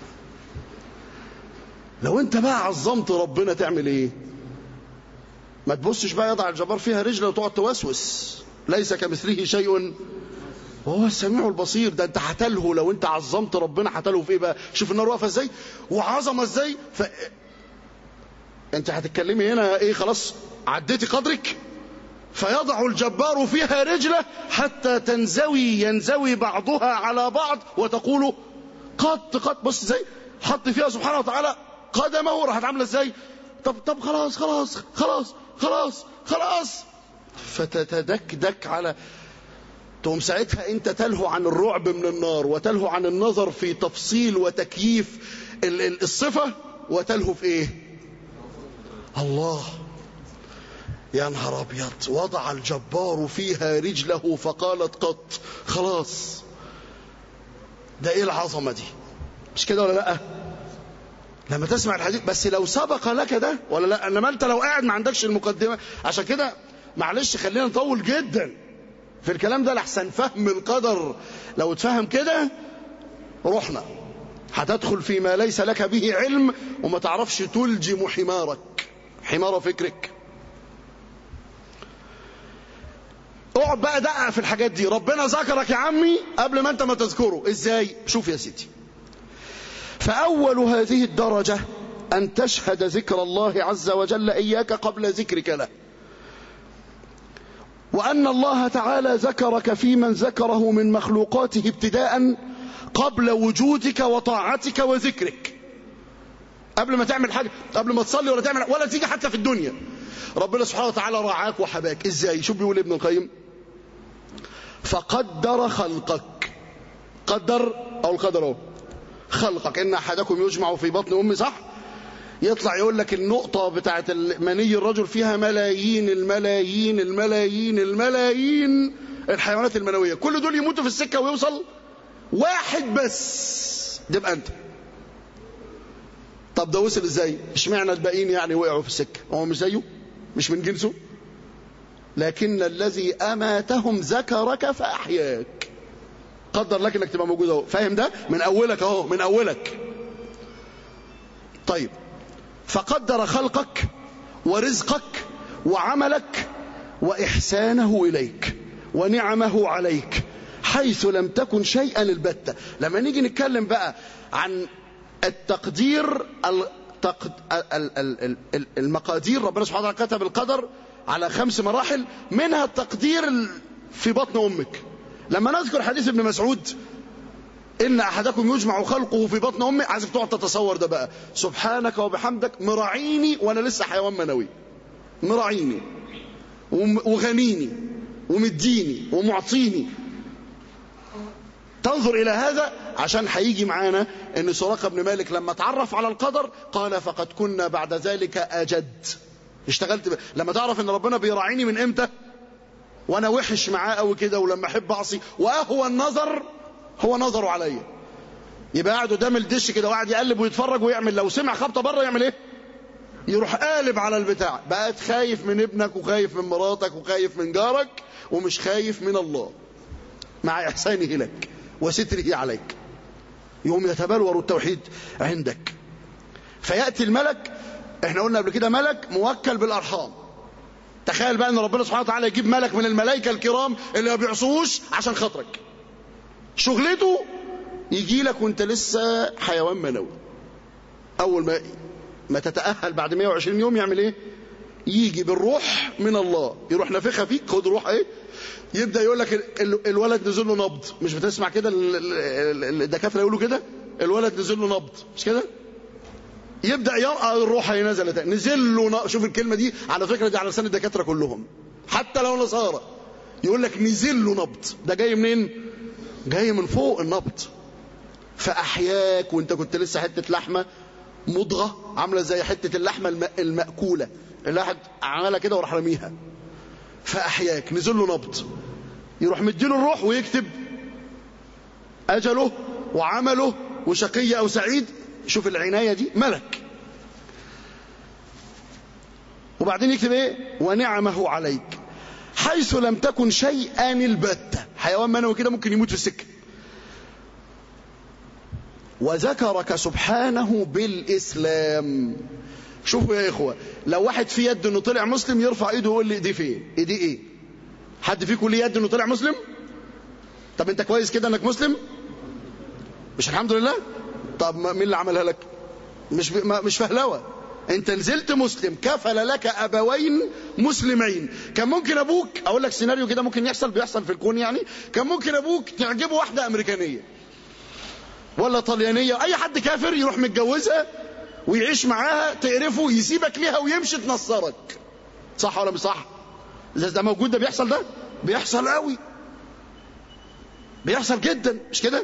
لو انت بقى عظمت ربنا تعمل ايه ما تبصش بقى يضع الجبار فيها رجله وتقعد توسوس ليس كمثله شيء وهو السميع البصير ده انت هتلهو لو انت عظمت ربنا هتلهو في ايه بقى شوف النار واقفه ازاي وعظمه ازاي ف... انت هتتكلمي هنا ايه خلاص عديتي قدرك فيضع الجبار فيها رجله حتى تنزوي ينزوي بعضها على بعض وتقول قط قط بص ازاي حط فيها سبحانه وتعالى قدمه راحت عامله ازاي طب طب خلاص خلاص خلاص خلاص خلاص فتتدكدك على تقوم ساعتها انت تلهو عن الرعب من النار وتلهو عن النظر في تفصيل وتكييف الصفة وتلهو في ايه الله يا نهار ابيض وضع الجبار فيها رجله فقالت قط خلاص ده ايه العظمة دي مش كده ولا لا لما تسمع الحديث بس لو سبق لك ده ولا لا انما انت لو قاعد ما عندكش المقدمة عشان كده معلش خلينا نطول جدا في الكلام ده لحسن فهم القدر لو تفهم كده رحنا هتدخل فيما ليس لك به علم وما تعرفش تلجم حمارك حمار فكرك اقعد بقى دقق في الحاجات دي ربنا ذكرك يا عمي قبل ما انت ما تذكره ازاي شوف يا سيدي فاول هذه الدرجه ان تشهد ذكر الله عز وجل اياك قبل ذكرك له وان الله تعالى ذكرك في من ذكره من مخلوقاته ابتداء قبل وجودك وطاعتك وذكرك قبل ما تعمل حاجه قبل ما تصلي ولا تعمل ولا تيجي حتى في الدنيا ربنا سبحانه وتعالى رعاك وحباك ازاي شوف بيقول ابن القيم فقدر خلقك قدر او القدر اهو خلقك ان احدكم يجمع في بطن امي صح يطلع يقول لك النقطة بتاعت مني الرجل فيها ملايين الملايين الملايين الملايين الحيوانات المنوية كل دول يموتوا في السكة ويوصل واحد بس تبقى انت طب ده وصل ازاي اشمعنى الباقيين يعني وقعوا في السكة هو مش زيه مش من جنسه لكن الذي أماتهم ذكرك فأحياك قدر لك انك تبقى موجود اهو فاهم ده من اولك اهو من اولك طيب فقدر خلقك ورزقك وعملك واحسانه اليك ونعمه عليك حيث لم تكن شيئا البتة لما نيجي نتكلم بقى عن التقدير المقادير ربنا سبحانه وتعالى كتب القدر على خمس مراحل منها التقدير في بطن امك لما نذكر حديث ابن مسعود إن أحدكم يجمع خلقه في بطن أمي عايزك تقعد تتصور ده بقى سبحانك وبحمدك مراعيني وأنا لسه حيوان منوي مراعيني وغنيني ومديني ومعطيني تنظر إلى هذا عشان هيجي معانا أن سراقة بن مالك لما تعرف على القدر قال فقد كنا بعد ذلك أجد اشتغلت ب... لما تعرف ان ربنا بيراعيني من امتى وانا وحش معاه قوي كده ولما احب اعصي واهوى النظر هو نظره عليا يبقى قاعد قدام الدش كده وقاعد يقلب ويتفرج ويعمل لو سمع خبطه بره يعمل ايه يروح قالب على البتاع بقت خايف من ابنك وخايف من مراتك وخايف من جارك ومش خايف من الله مع احسانه لك وستره عليك يوم يتبلور التوحيد عندك فياتي الملك احنا قلنا قبل كده ملك موكل بالارحام تخيل بقى ان ربنا سبحانه وتعالى يجيب ملك من الملائكه الكرام اللي ما بيعصوش عشان خاطرك شغلته يجي لك وانت لسه حيوان منوي اول ما ما تتاهل بعد 120 يوم يعمل ايه يجي بالروح من الله يروح نافخها فيك خد روح ايه يبدا يقول لك الولد نزل له نبض مش بتسمع كده الدكاتره يقولوا كده الولد نزل له نبض مش كده يبدا يرقى الروح هي نزلت نزل له شوف الكلمه دي على فكره دي على لسان الدكاتره كلهم حتى لو نصارى يقول لك نزل له نبض ده جاي منين جاي من فوق النبض فاحياك وانت كنت لسه حته لحمه مضغه عامله زي حته اللحمه الماكوله الواحد عملها كده وراح رميها فاحياك نزل له نبض يروح مديله الروح ويكتب اجله وعمله وشقي او سعيد شوف العناية دي ملك وبعدين يكتب ايه ونعمه عليك حيث لم تكن شيئا البتة حيوان منوي كده ممكن يموت في السكة وذكرك سبحانه بالإسلام شوفوا يا إخوة لو واحد في يد انه طلع مسلم يرفع ايده ويقول لي ايدي فين ايدي ايه حد فيكم ليه يد انه طلع مسلم طب انت كويس كده انك مسلم مش الحمد لله طب مين اللي عملها لك مش مش فهلوه انت نزلت مسلم كفل لك ابوين مسلمين كان ممكن ابوك اقول لك سيناريو كده ممكن يحصل بيحصل في الكون يعني كان ممكن ابوك تعجبه واحده امريكانيه ولا طليانيه اي حد كافر يروح متجوزها ويعيش معاها تقرفه يسيبك ليها ويمشي تنصرك صح ولا مش صح ده موجود ده بيحصل ده بيحصل قوي بيحصل جدا مش كده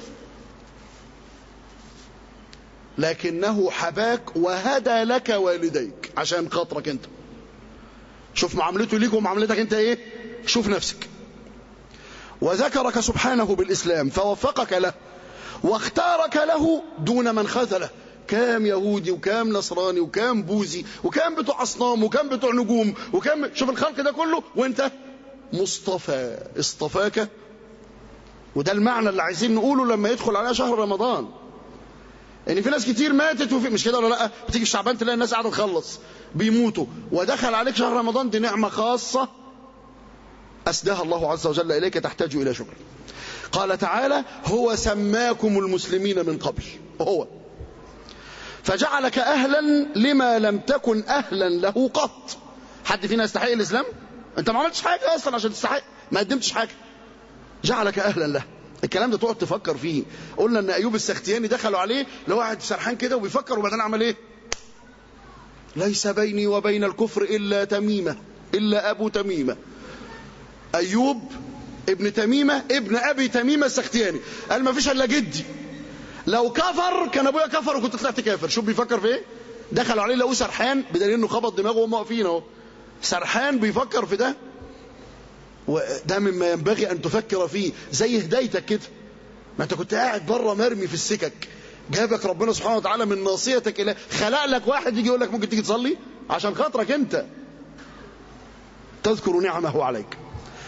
لكنه حباك وهدى لك والديك عشان خاطرك انت شوف معاملته ليك ومعاملتك انت ايه شوف نفسك وذكرك سبحانه بالإسلام فوفقك له واختارك له دون من خذله كام يهودي وكام نصراني وكام بوذي وكام بتوع أصنام وكام بتوع نجوم وكام شوف الخلق ده كله وانت مصطفى اصطفاك وده المعنى اللي عايزين نقوله لما يدخل عليها شهر رمضان ان في ناس كتير ماتت وفي مش كده ولا لا بتيجي في شعبان تلاقي الناس قاعده تخلص بيموتوا ودخل عليك شهر رمضان دي نعمه خاصه أسداها الله عز وجل إليك تحتاج إلى شكر قال تعالى هو سماكم المسلمين من قبل هو فجعلك أهلا لما لم تكن أهلا له قط حد فينا يستحق الإسلام أنت ما عملتش حاجة أصلا عشان تستحق ما قدمتش حاجة جعلك أهلا له الكلام ده تقعد تفكر فيه قلنا ان ايوب السختياني دخلوا عليه لو واحد سرحان كده وبيفكر وبعدين عمل ايه ليس بيني وبين الكفر الا تميمه الا ابو تميمه ايوب ابن تميمه ابن ابي تميمه السختياني قال ما فيش الا جدي لو كفر كان ابويا كفر وكنت طلعت كافر شوف بيفكر في ايه دخلوا عليه لقوه سرحان بدليل انه خبط دماغه وهم واقفين اهو سرحان بيفكر في ده وده مما ينبغي أن تفكر فيه زي هدايتك كده ما أنت كنت قاعد بره مرمي في السكك جابك ربنا سبحانه وتعالى من ناصيتك إلى خلق لك واحد يجي يقول لك ممكن تيجي تصلي عشان خاطرك أنت تذكر نعمه عليك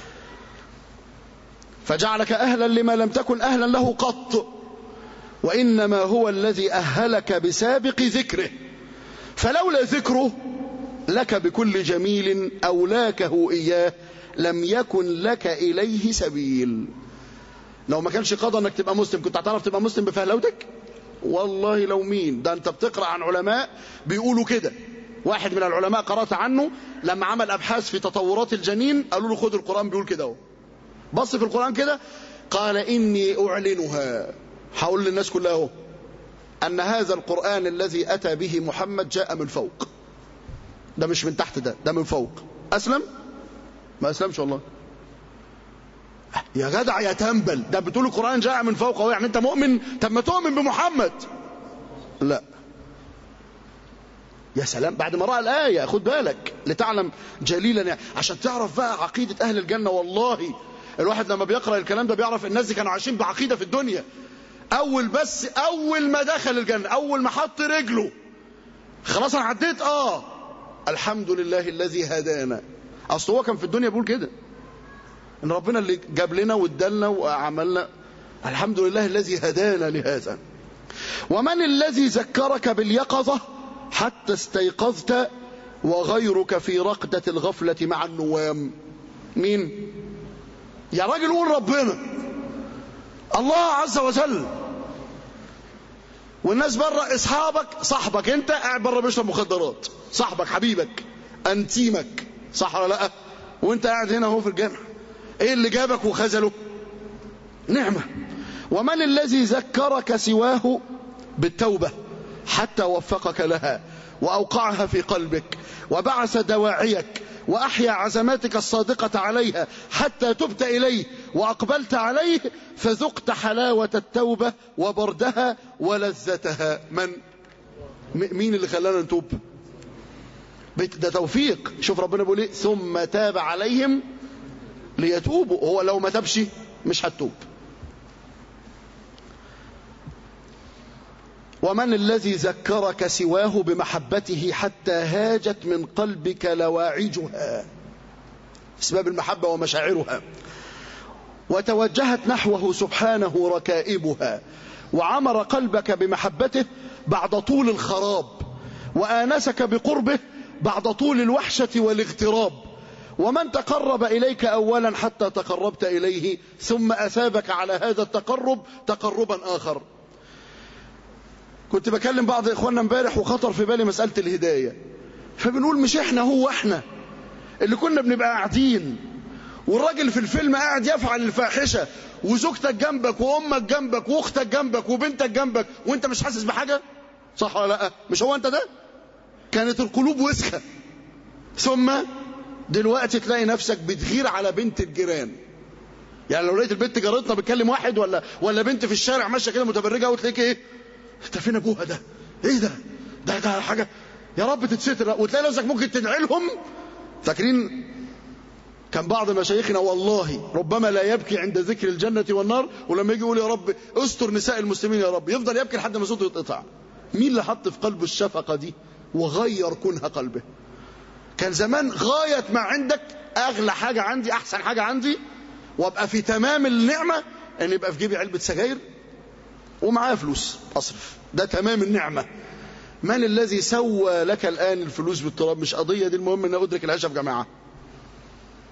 فجعلك أهلا لما لم تكن أهلا له قط وإنما هو الذي أهلك بسابق ذكره فلولا ذكره لك بكل جميل أولاكه إياه لم يكن لك إليه سبيل لو ما كانش قضى انك تبقى مسلم كنت هتعرف تبقى مسلم بفهلوتك والله لو مين ده انت بتقرأ عن علماء بيقولوا كده واحد من العلماء قرأت عنه لما عمل أبحاث في تطورات الجنين قالوا له خد القرآن بيقول كده اهو بص في القرآن كده قال إني أعلنها هقول للناس كلها اهو أن هذا القرآن الذي أتى به محمد جاء من فوق ده مش من تحت ده ده من فوق أسلم ما أسلمش والله يا جدع يا تنبل ده بتقول القرآن جاء من فوق اهو يعني أنت مؤمن طب ما تؤمن بمحمد لا يا سلام بعد ما رأى الآية خد بالك لتعلم جليلا يعني عشان تعرف بقى عقيدة أهل الجنة والله الواحد لما بيقرأ الكلام ده بيعرف الناس دي كانوا عايشين بعقيدة في الدنيا أول بس أول ما دخل الجنة أول ما حط رجله خلاص أنا عديت آه الحمد لله الذي هدانا أصل هو كان في الدنيا بيقول كده إن ربنا اللي جاب لنا وادالنا وعملنا الحمد لله الذي هدانا لهذا ومن الذي ذكرك باليقظة حتى استيقظت وغيرك في رقدة الغفلة مع النوام مين يا راجل قول ربنا الله عز وجل والناس بره اصحابك صاحبك انت قاعد بره بيشرب مخدرات صاحبك حبيبك انتيمك صح ولا لا وانت قاعد هنا اهو في الجامع ايه اللي جابك وخذله نعمه ومن الذي ذكرك سواه بالتوبه حتى وفقك لها واوقعها في قلبك وبعث دواعيك واحيا عزماتك الصادقه عليها حتى تبت اليه واقبلت عليه فذقت حلاوه التوبه وبردها ولذتها من مين اللي خلانا نتوب ده توفيق شوف ربنا بيقول ايه ثم تاب عليهم ليتوبوا هو لو ما تبش مش هتوب ومن الذي ذكرك سواه بمحبته حتى هاجت من قلبك لواعجها اسباب المحبة ومشاعرها وتوجهت نحوه سبحانه ركائبها وعمر قلبك بمحبته بعد طول الخراب وآنسك بقربه بعد طول الوحشة والاغتراب ومن تقرب إليك أولا حتى تقربت إليه ثم أثابك على هذا التقرب تقربا آخر كنت بكلم بعض إخواننا امبارح وخطر في بالي مسألة الهداية فبنقول مش إحنا هو إحنا اللي كنا بنبقى قاعدين والراجل في الفيلم قاعد يفعل الفاحشة وزوجتك جنبك وأمك جنبك وأختك جنبك وبنتك جنبك وأنت مش حاسس بحاجة صح ولا لا مش هو أنت ده كانت القلوب وسخة ثم دلوقتي تلاقي نفسك بتغير على بنت الجيران يعني لو لقيت البنت جارتنا بتكلم واحد ولا ولا بنت في الشارع ماشيه كده متبرجه وتلاقيك ايه انت فين ابوها ده ايه ده ده ده حاجه يا رب تتستر وتلاقي نفسك ممكن تدعي لهم فاكرين كان بعض مشايخنا والله ربما لا يبكي عند ذكر الجنة والنار ولما يجي يقول يا رب استر نساء المسلمين يا رب يفضل يبكي لحد ما صوته يتقطع مين اللي حط في قلبه الشفقة دي وغير كنها قلبه كان زمان غاية ما عندك أغلى حاجة عندي أحسن حاجة عندي وابقى في تمام النعمة أن يبقى في جيبي علبة سجاير ومعايا فلوس أصرف ده تمام النعمة من الذي سوى لك الآن الفلوس بالتراب مش قضية دي المهم أن أدرك العشاء في جماعة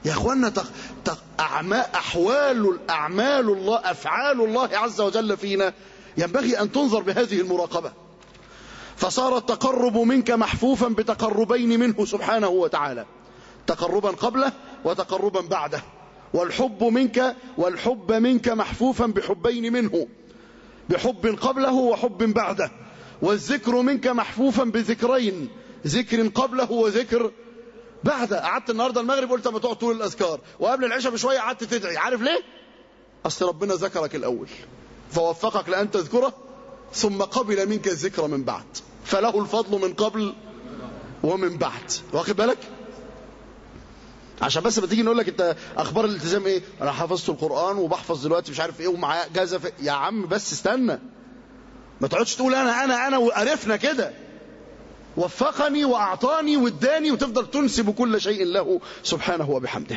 يا اخوانا تق... تق... أعمال احوال الاعمال الله افعال الله عز وجل فينا ينبغي ان تنظر بهذه المراقبه فصار التقرب منك محفوفا بتقربين منه سبحانه وتعالى تقربا قبله وتقربا بعده والحب منك والحب منك محفوفا بحبين منه بحب قبله وحب بعده والذكر منك محفوفا بذكرين ذكر قبله وذكر بعده قعدت النهارده المغرب قلت ما تقعد طول الاذكار وقبل العشاء بشويه قعدت تدعي عارف ليه اصل ربنا ذكرك الاول فوفقك لان تذكره ثم قبل منك الذكر من بعد فله الفضل من قبل ومن بعد واخد بالك عشان بس ما تيجي نقول لك انت اخبار الالتزام ايه انا حفظت القران وبحفظ دلوقتي مش عارف ايه ومعايا جازه في... يا عم بس استنى ما تقعدش تقول انا انا انا وقرفنا كده وفقني واعطاني واداني وتفضل تنسب كل شيء له سبحانه وبحمده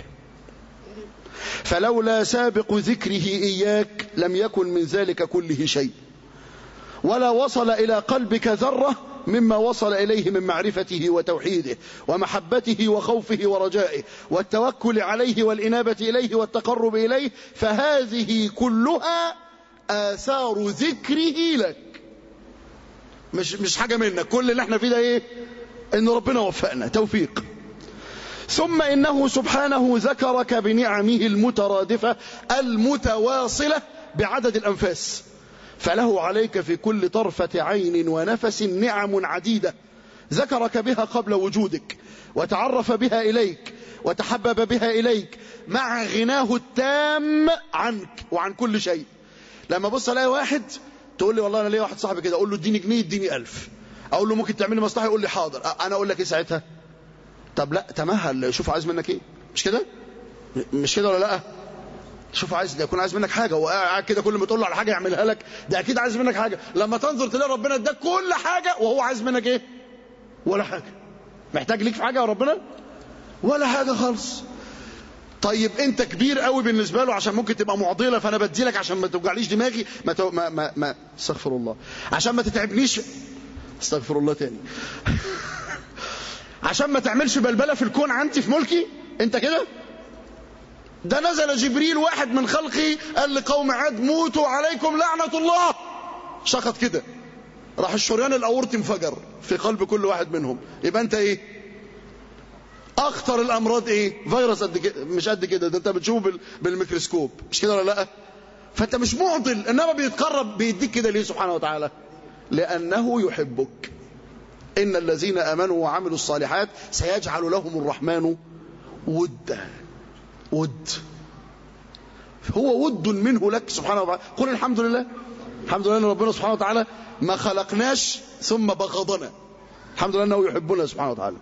فلولا سابق ذكره اياك لم يكن من ذلك كله شيء ولا وصل الى قلبك ذره مما وصل إليه من معرفته وتوحيده ومحبته وخوفه ورجائه والتوكل عليه والإنابة إليه والتقرب إليه فهذه كلها آثار ذكره لك مش مش حاجة منك كل اللي احنا فيه ده ايه ان ربنا وفقنا توفيق ثم إنه سبحانه ذكرك بنعمه المترادفة المتواصلة بعدد الأنفاس فله عليك في كل طرفة عين ونفس نعم عديدة ذكرك بها قبل وجودك وتعرف بها إليك وتحبب بها إليك مع غناه التام عنك وعن كل شيء لما بص الاقي واحد تقول لي والله انا ليا واحد صاحبي كده اقول له اديني جنيه اديني ألف اقول له ممكن تعمل لي مصلحه يقول لي حاضر انا اقول لك ايه ساعتها طب لا تمهل شوف عايز منك ايه مش كده مش كده ولا لا شوف عايز ده يكون عايز منك حاجه وقاعد كده كل ما تقول له على حاجه يعملها لك ده اكيد عايز منك حاجه لما تنظر تلاقي ربنا اداك كل حاجه وهو عايز منك ايه ولا حاجه محتاج ليك في حاجه يا ربنا ولا حاجه خالص طيب انت كبير قوي بالنسبه له عشان ممكن تبقى معضله فانا بدي لك عشان ما توجعليش دماغي ما تو... ما ما, ما... استغفر الله عشان ما تتعبنيش استغفر الله تاني عشان ما تعملش بلبله في الكون عندي في ملكي انت كده ده نزل جبريل واحد من خلقي قال لقوم عاد موتوا عليكم لعنة الله شخط كده راح الشريان الاورطي انفجر في قلب كل واحد منهم يبقى انت ايه اخطر الامراض ايه فيروس قد كده مش قد كده ده انت بتشوفه بالميكروسكوب مش كده ولا لا فانت مش معضل انما بيتقرب بيديك كده ليه سبحانه وتعالى لانه يحبك ان الذين امنوا وعملوا الصالحات سيجعل لهم الرحمن ودا ود هو ود منه لك سبحانه وتعالى قل الحمد لله الحمد لله ان ربنا سبحانه وتعالى ما خلقناش ثم بغضنا الحمد لله انه يحبنا سبحانه وتعالى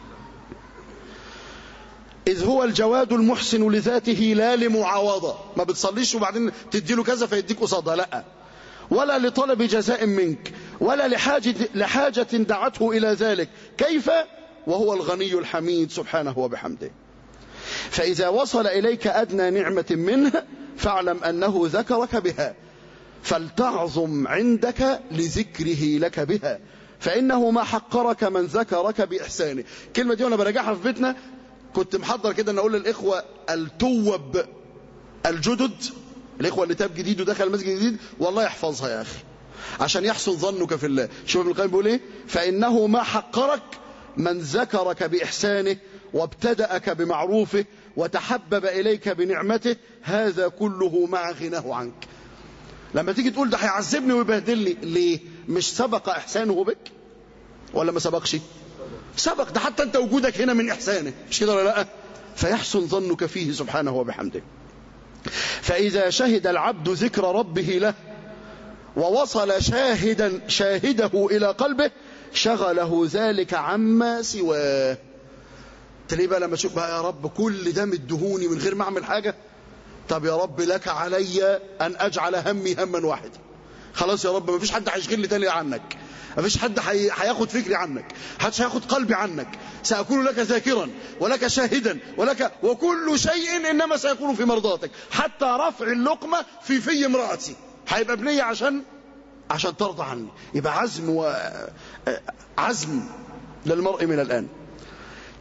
إذ هو الجواد المحسن لذاته لا لمعاوضة ما بتصليش وبعدين تديله كذا فيديك قصادها لا ولا لطلب جزاء منك ولا لحاجة, لحاجة دعته إلى ذلك كيف وهو الغني الحميد سبحانه وبحمده فإذا وصل إليك أدنى نعمة منه فاعلم أنه ذكرك بها فلتعظم عندك لذكره لك بها فإنه ما حقرك من ذكرك بإحسانه كلمة دي وأنا براجعها في بيتنا كنت محضر كده أن أقول للإخوة التوب الجدد الإخوة اللي تاب جديد ودخل المسجد جديد والله يحفظها يا أخي عشان يحسن ظنك في الله شوف ابن القيم بيقول إيه فإنه ما حقرك من ذكرك بإحسانه وابتدأك بمعروفه وتحبب إليك بنعمته هذا كله مع غناه عنك لما تيجي تقول ده هيعذبني ويبهدلني ليه مش سبق إحسانه بك ولا ما سبقش سبق ده حتى أنت وجودك هنا من إحسانه مش كده ولا لا فيحسن ظنك فيه سبحانه وبحمده فإذا شهد العبد ذكر ربه له ووصل شاهدا شاهده إلى قلبه شغله ذلك عما سواه تلاقيه بقى لما تشوف بقى يا رب كل ده مدهوني من غير ما اعمل حاجه طب يا رب لك علي ان اجعل همي هما واحدا خلاص يا رب ما فيش حد هيشغل لي تاني عنك ما فيش حد هياخد فكري عنك حدش هياخد قلبي عنك سأكون لك ذاكرا ولك شاهدا ولك وكل شيء إنما سيكون في مرضاتك حتى رفع اللقمة في في امرأتي هيبقى بنية عشان عشان ترضى عني يبقى عزم و عزم للمرء من الآن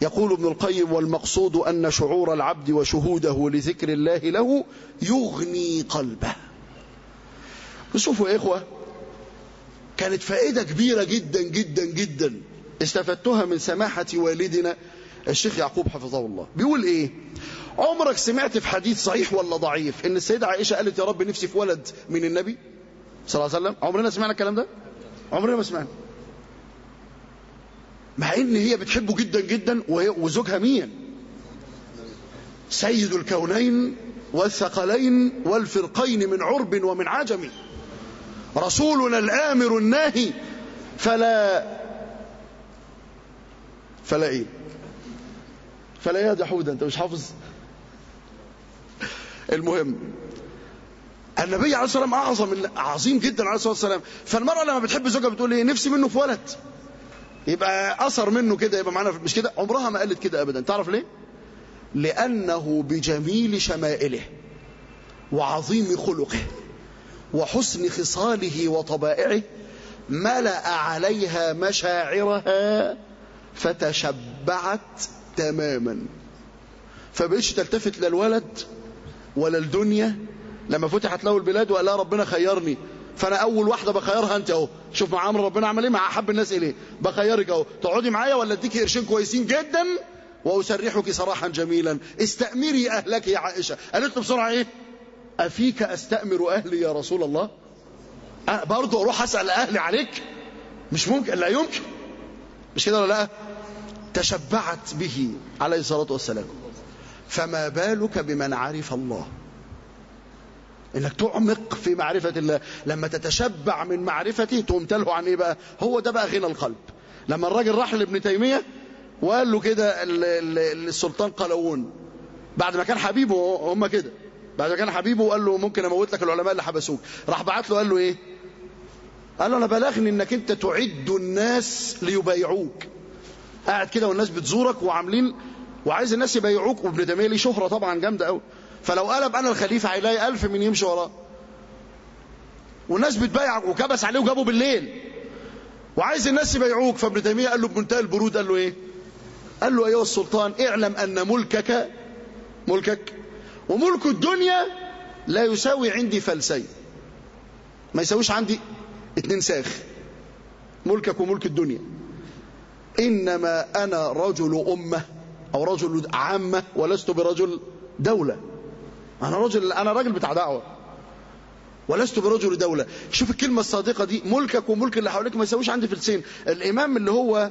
يقول ابن القيم والمقصود أن شعور العبد وشهوده لذكر الله له يغني قلبه شوفوا يا إخوة كانت فائدة كبيرة جدا جدا جدا استفدتها من سماحة والدنا الشيخ يعقوب حفظه الله بيقول ايه عمرك سمعت في حديث صحيح ولا ضعيف ان السيدة عائشة قالت يا رب نفسي في ولد من النبي صلى الله عليه وسلم عمرنا سمعنا الكلام ده عمرنا ما سمعنا مع ان هي بتحبه جدا جدا وزوجها مين سيد الكونين والثقلين والفرقين من عرب ومن عجم رسولنا الآمر الناهي فلا فلا ايه فلا يا دحودة انت مش حافظ المهم النبي عليه الصلاة والسلام أعظم عظيم جدا عليه الصلاة والسلام فالمرأة لما بتحب زوجها بتقول ايه نفسي منه في ولد يبقى أثر منه كده يبقى معانا مش كده عمرها ما قالت كده أبدا تعرف ليه لأنه بجميل شمائله وعظيم خلقه وحسن خصاله وطبائعه ملأ عليها مشاعرها فتشبعت تماما فبقيتش تلتفت لا الولد ولا الدنيا لما فتحت له البلاد وقال لها ربنا خيرني فانا اول واحده بخيرها انت اهو شوف مع امر ربنا عمل ايه مع احب الناس اليه بخيرك اهو تقعدي معايا ولا اديكي قرشين كويسين جدا واسرحك سراحا جميلا استامري اهلك يا عائشه قالت له بسرعه ايه افيك استامر اهلي يا رسول الله أه برضه اروح اسال اهلي عليك مش ممكن لا يمكن مش كده ولا لا تشبعت به عليه الصلاه والسلام فما بالك بمن عرف الله انك تعمق في معرفة الله لما تتشبع من معرفته تقوم تلهو عن ايه بقى هو ده بقى غنى القلب لما الراجل راح لابن تيمية وقال له كده السلطان قلاوون بعد ما كان حبيبه هم كده بعد ما كان حبيبه وقال له ممكن اموت لك العلماء اللي حبسوك راح بعت له قال له ايه قال له انا بلغني انك انت تعد الناس ليبايعوك قاعد كده والناس بتزورك وعاملين وعايز الناس يبايعوك وابن تيميه ليه شهره طبعا جامده قوي فلو قلب انا الخليفه هيلاقي ألف من يمشي وراه والناس بتبايع وكبس عليه وجابه بالليل وعايز الناس يبايعوك فابن تيميه قال له بمنتهى البرود قال له ايه قال له ايها السلطان اعلم ان ملكك ملكك وملك الدنيا لا يساوي عندي فلسين ما يساويش عندي اتنين ساخ ملكك وملك الدنيا انما انا رجل امه او رجل عامه ولست برجل دوله انا رجل انا راجل بتاع دعوه ولست برجل دوله شوف الكلمه الصادقه دي ملكك وملك اللي حواليك ما يساويش عندي فلسين الامام اللي هو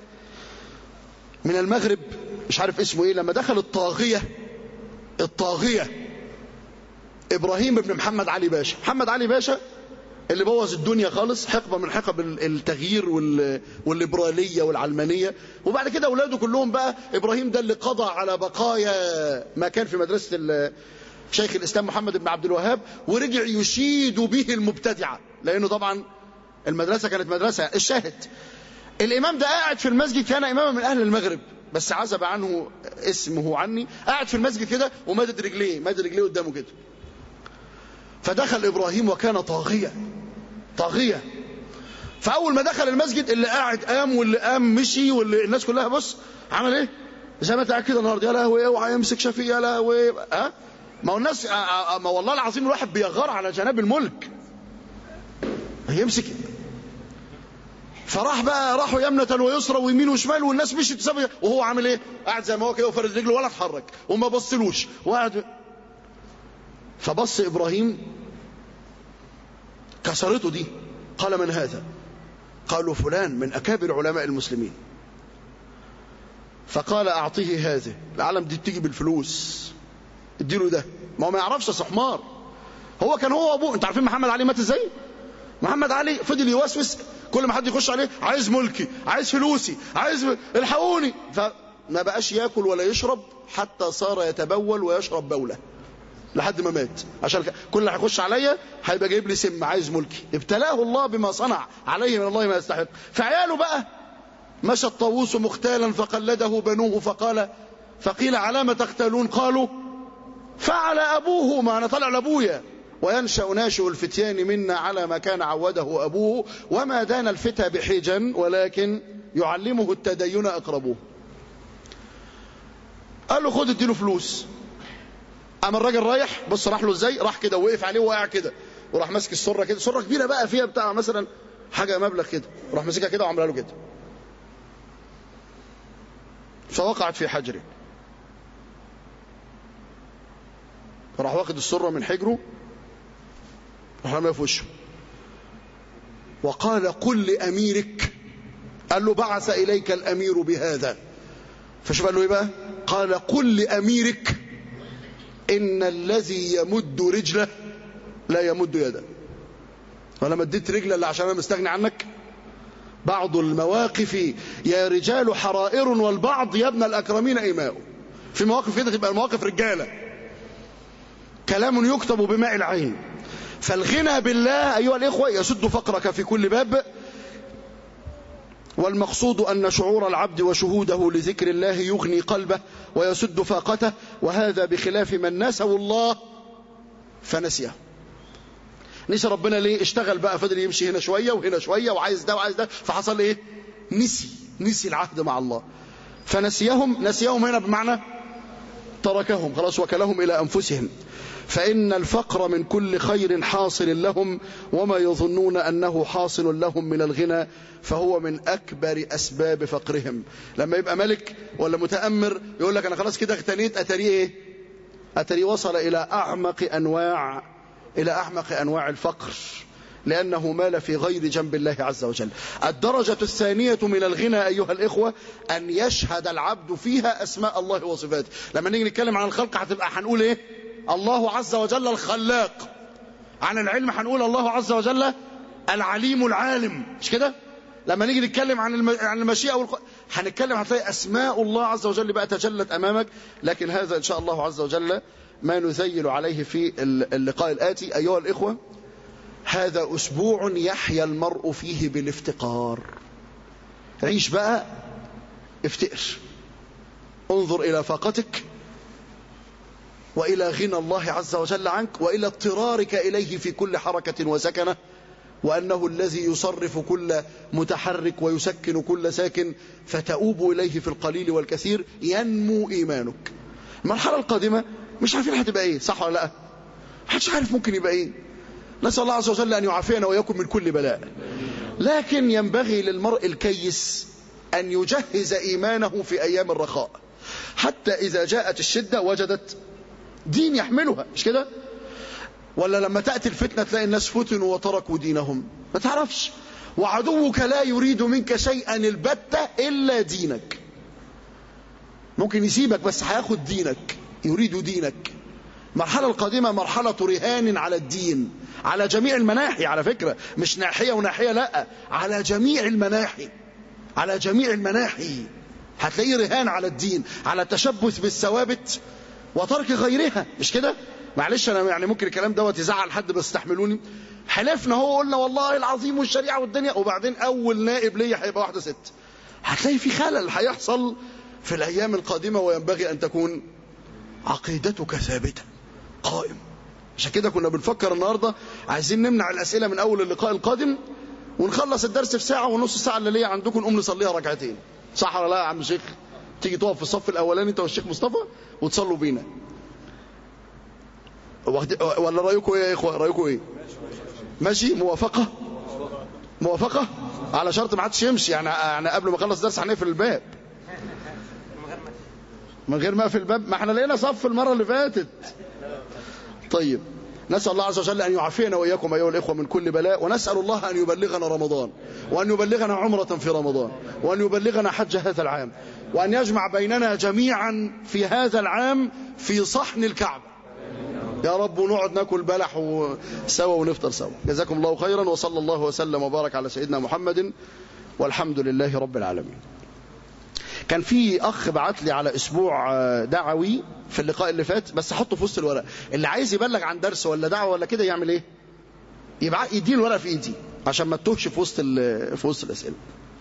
من المغرب مش عارف اسمه ايه لما دخل الطاغيه الطاغيه ابراهيم بن محمد علي باشا محمد علي باشا اللي بوظ الدنيا خالص حقبه من حقب التغيير والليبراليه والعلمانيه وبعد كده اولاده كلهم بقى ابراهيم ده اللي قضى على بقايا ما كان في مدرسه شيخ الاسلام محمد بن عبد الوهاب ورجع يشيد به المبتدعه لانه طبعا المدرسه كانت مدرسه الشاهد الامام ده قاعد في المسجد كان اماما من اهل المغرب بس عزب عنه اسمه عني قاعد في المسجد كده ومدد رجليه مدد رجليه قدامه كده فدخل ابراهيم وكان طاغيه طاغيه فاول ما دخل المسجد اللي قاعد قام واللي قام مشي واللي الناس كلها بص عمل ايه زي ما انت قاعد كده النهارده يا لهوي اوعى يمسك شفيق يا لهوي ها ما هو الناس ما والله العظيم الواحد بيغار على جناب الملك يمسك فراح بقى راحوا يمنة ويسرى ويمين وشمال والناس مشيت تسابق وهو عامل ايه قاعد زي ما هو كده وفرد رجله ولا اتحرك وما بصلوش وقعد فبص ابراهيم كسرته دي قال من هذا قالوا فلان من اكابر علماء المسلمين فقال اعطيه هذه العالم دي بتيجي بالفلوس اديله ده ما هو ما يعرفش حمار هو كان هو ابوه انت عارفين محمد علي مات ازاي محمد علي فضل يوسوس كل ما حد يخش عليه عايز ملكي عايز فلوسي عايز الحقوني فما بقاش ياكل ولا يشرب حتى صار يتبول ويشرب بوله لحد ما مات عشان كل اللي هيخش عليا هيبقى جايب لي سم عايز ملكي ابتلاه الله بما صنع عليه من الله ما يستحق فعياله بقى مشى الطاووس مختالا فقلده بنوه فقال فقيل على ما تقتلون قالوا فعل أبوه ما أنا طلع لأبويا وينشأ ناشئ الفتيان منا على ما كان عوده أبوه وما دان الفتى بحجا ولكن يعلمه التدين أقربوه قال له خد اديله فلوس قام الراجل رايح بص راح له ازاي راح كده وقف عليه وقع كده وراح ماسك السره كده سره كبيره بقى فيها بتاع مثلا حاجه مبلغ كده وراح ماسكها كده وعملها له كده فوقعت في حجره فراح واخد السره من حجره راح رميها في وشه وقال قل لاميرك قال له بعث اليك الامير بهذا فشوف قال له ايه بقى قال قل لاميرك ان الذي يمد رجله لا يمد يده ولا مديت رجله الا عشان انا مستغني عنك بعض المواقف يا رجال حرائر والبعض يا ابن الاكرمين ايماء في مواقف كده تبقى المواقف رجاله كلام يكتب بماء العين فالغنى بالله ايها الاخوه يسد فقرك في كل باب والمقصود أن شعور العبد وشهوده لذكر الله يغني قلبه ويسد فاقته وهذا بخلاف من نسوا الله فنسيه نسي ربنا ليه اشتغل بقى فضل يمشي هنا شوية وهنا شوية وعايز ده وعايز ده فحصل ايه نسي نسي العهد مع الله فنسيهم نسيهم هنا بمعنى تركهم خلاص وكلهم إلى أنفسهم فإن الفقر من كل خير حاصل لهم وما يظنون أنه حاصل لهم من الغنى فهو من أكبر أسباب فقرهم لما يبقى ملك ولا متأمر يقول لك أنا خلاص كده اغتنيت أتري إيه أتري وصل إلى أعمق أنواع إلى أعمق أنواع الفقر لأنه مال في غير جنب الله عز وجل الدرجة الثانية من الغنى أيها الإخوة أن يشهد العبد فيها أسماء الله وصفاته لما نيجي نتكلم عن الخلق هتبقى هنقول إيه الله عز وجل الخلاق عن العلم هنقول الله عز وجل العليم العالم مش كده لما نيجي نتكلم عن الم... عن المشيئة والق... هنتكلم هتلاقي أسماء الله عز وجل بقى تجلت أمامك لكن هذا إن شاء الله عز وجل ما نذيل عليه في اللقاء الآتي أيها الإخوة هذا أسبوع يحيا المرء فيه بالافتقار عيش بقى افتقر انظر إلى فاقتك وإلى غنى الله عز وجل عنك وإلى اضطرارك إليه في كل حركة وسكنة وأنه الذي يصرف كل متحرك ويسكن كل ساكن فتؤوب إليه في القليل والكثير ينمو إيمانك المرحلة القادمة مش عارفين هتبقى إيه صح ولا لا محدش عارف ممكن يبقى إيه نسأل الله عز وجل أن يعافينا وإياكم من كل بلاء لكن ينبغي للمرء الكيس أن يجهز إيمانه في أيام الرخاء حتى إذا جاءت الشدة وجدت دين يحملها مش كده ولا لما تأتي الفتنة تلاقي الناس فتنوا وتركوا دينهم ما تعرفش وعدوك لا يريد منك شيئا البتة إلا دينك ممكن يسيبك بس هياخد دينك يريد دينك المرحلة القادمة مرحلة رهان على الدين على جميع المناحي على فكرة مش ناحية وناحية لا على جميع المناحي على جميع المناحي هتلاقيه رهان على الدين على التشبث بالثوابت وترك غيرها مش كده معلش انا يعني ممكن الكلام دوت يزعل حد بس استحملوني حلفنا هو قلنا والله العظيم والشريعه والدنيا وبعدين اول نائب ليا هيبقى واحده ست هتلاقي في خلل هيحصل في الايام القادمه وينبغي ان تكون عقيدتك ثابته قائم عشان كده كنا بنفكر النهارده عايزين نمنع الاسئله من اول اللقاء القادم ونخلص الدرس في ساعه ونص ساعه اللي ليا عندكم نقوم نصليها ركعتين صح ولا لا يا عم شيخ تيجي تقف في الصف الاولاني انت والشيخ مصطفى وتصلوا بينا ولا رايكم ايه يا اخوه رايكم ايه ماشي موافقه موافقه على شرط ما حدش يمشي يعني يعني قبل ما اخلص درس هنقفل الباب من غير ما اقفل الباب ما احنا لقينا صف المره اللي فاتت طيب نسأل الله عز وجل أن يعافينا وإياكم أيها الإخوة من كل بلاء ونسأل الله أن يبلغنا رمضان وأن يبلغنا عمرة في رمضان وأن يبلغنا حج هذا العام وأن يجمع بيننا جميعا في هذا العام في صحن الكعبة يا رب ونقعد ناكل بلح سوا ونفطر سوا جزاكم الله خيرا وصلى الله وسلم وبارك على سيدنا محمد والحمد لله رب العالمين كان في اخ بعت لي على اسبوع دعوي في اللقاء اللي فات بس حطه في وسط الورق اللي عايز يبلغ عن درس ولا دعوه ولا كده يعمل ايه يبقى يديني الورقه في ايدي عشان ما تتوهش في وسط في وسط الاسئله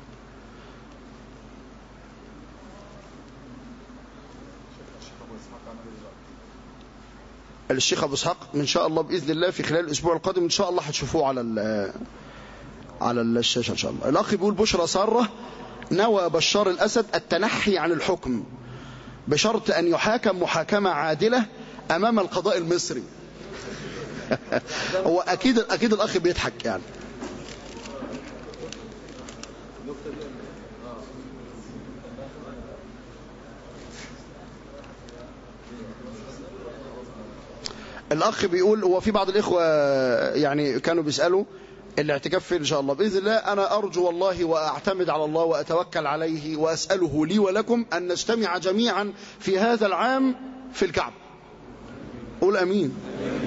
الشيخ ابو اسحاق ان شاء الله باذن الله في خلال الاسبوع القادم ان شاء الله هتشوفوه على على الشاشه ان شاء الله الاخ بيقول بشرى ساره نوى بشار الأسد التنحي عن الحكم بشرط أن يحاكم محاكمة عادلة أمام القضاء المصري هو أكيد أكيد الأخ بيضحك يعني الأخ بيقول هو في بعض الإخوة يعني كانوا بيسألوا الاعتكاف فين إن شاء الله بإذن الله أنا أرجو والله وأعتمد على الله وأتوكل عليه وأسأله لي ولكم أن نجتمع جميعا في هذا العام في الكعبة قول أمين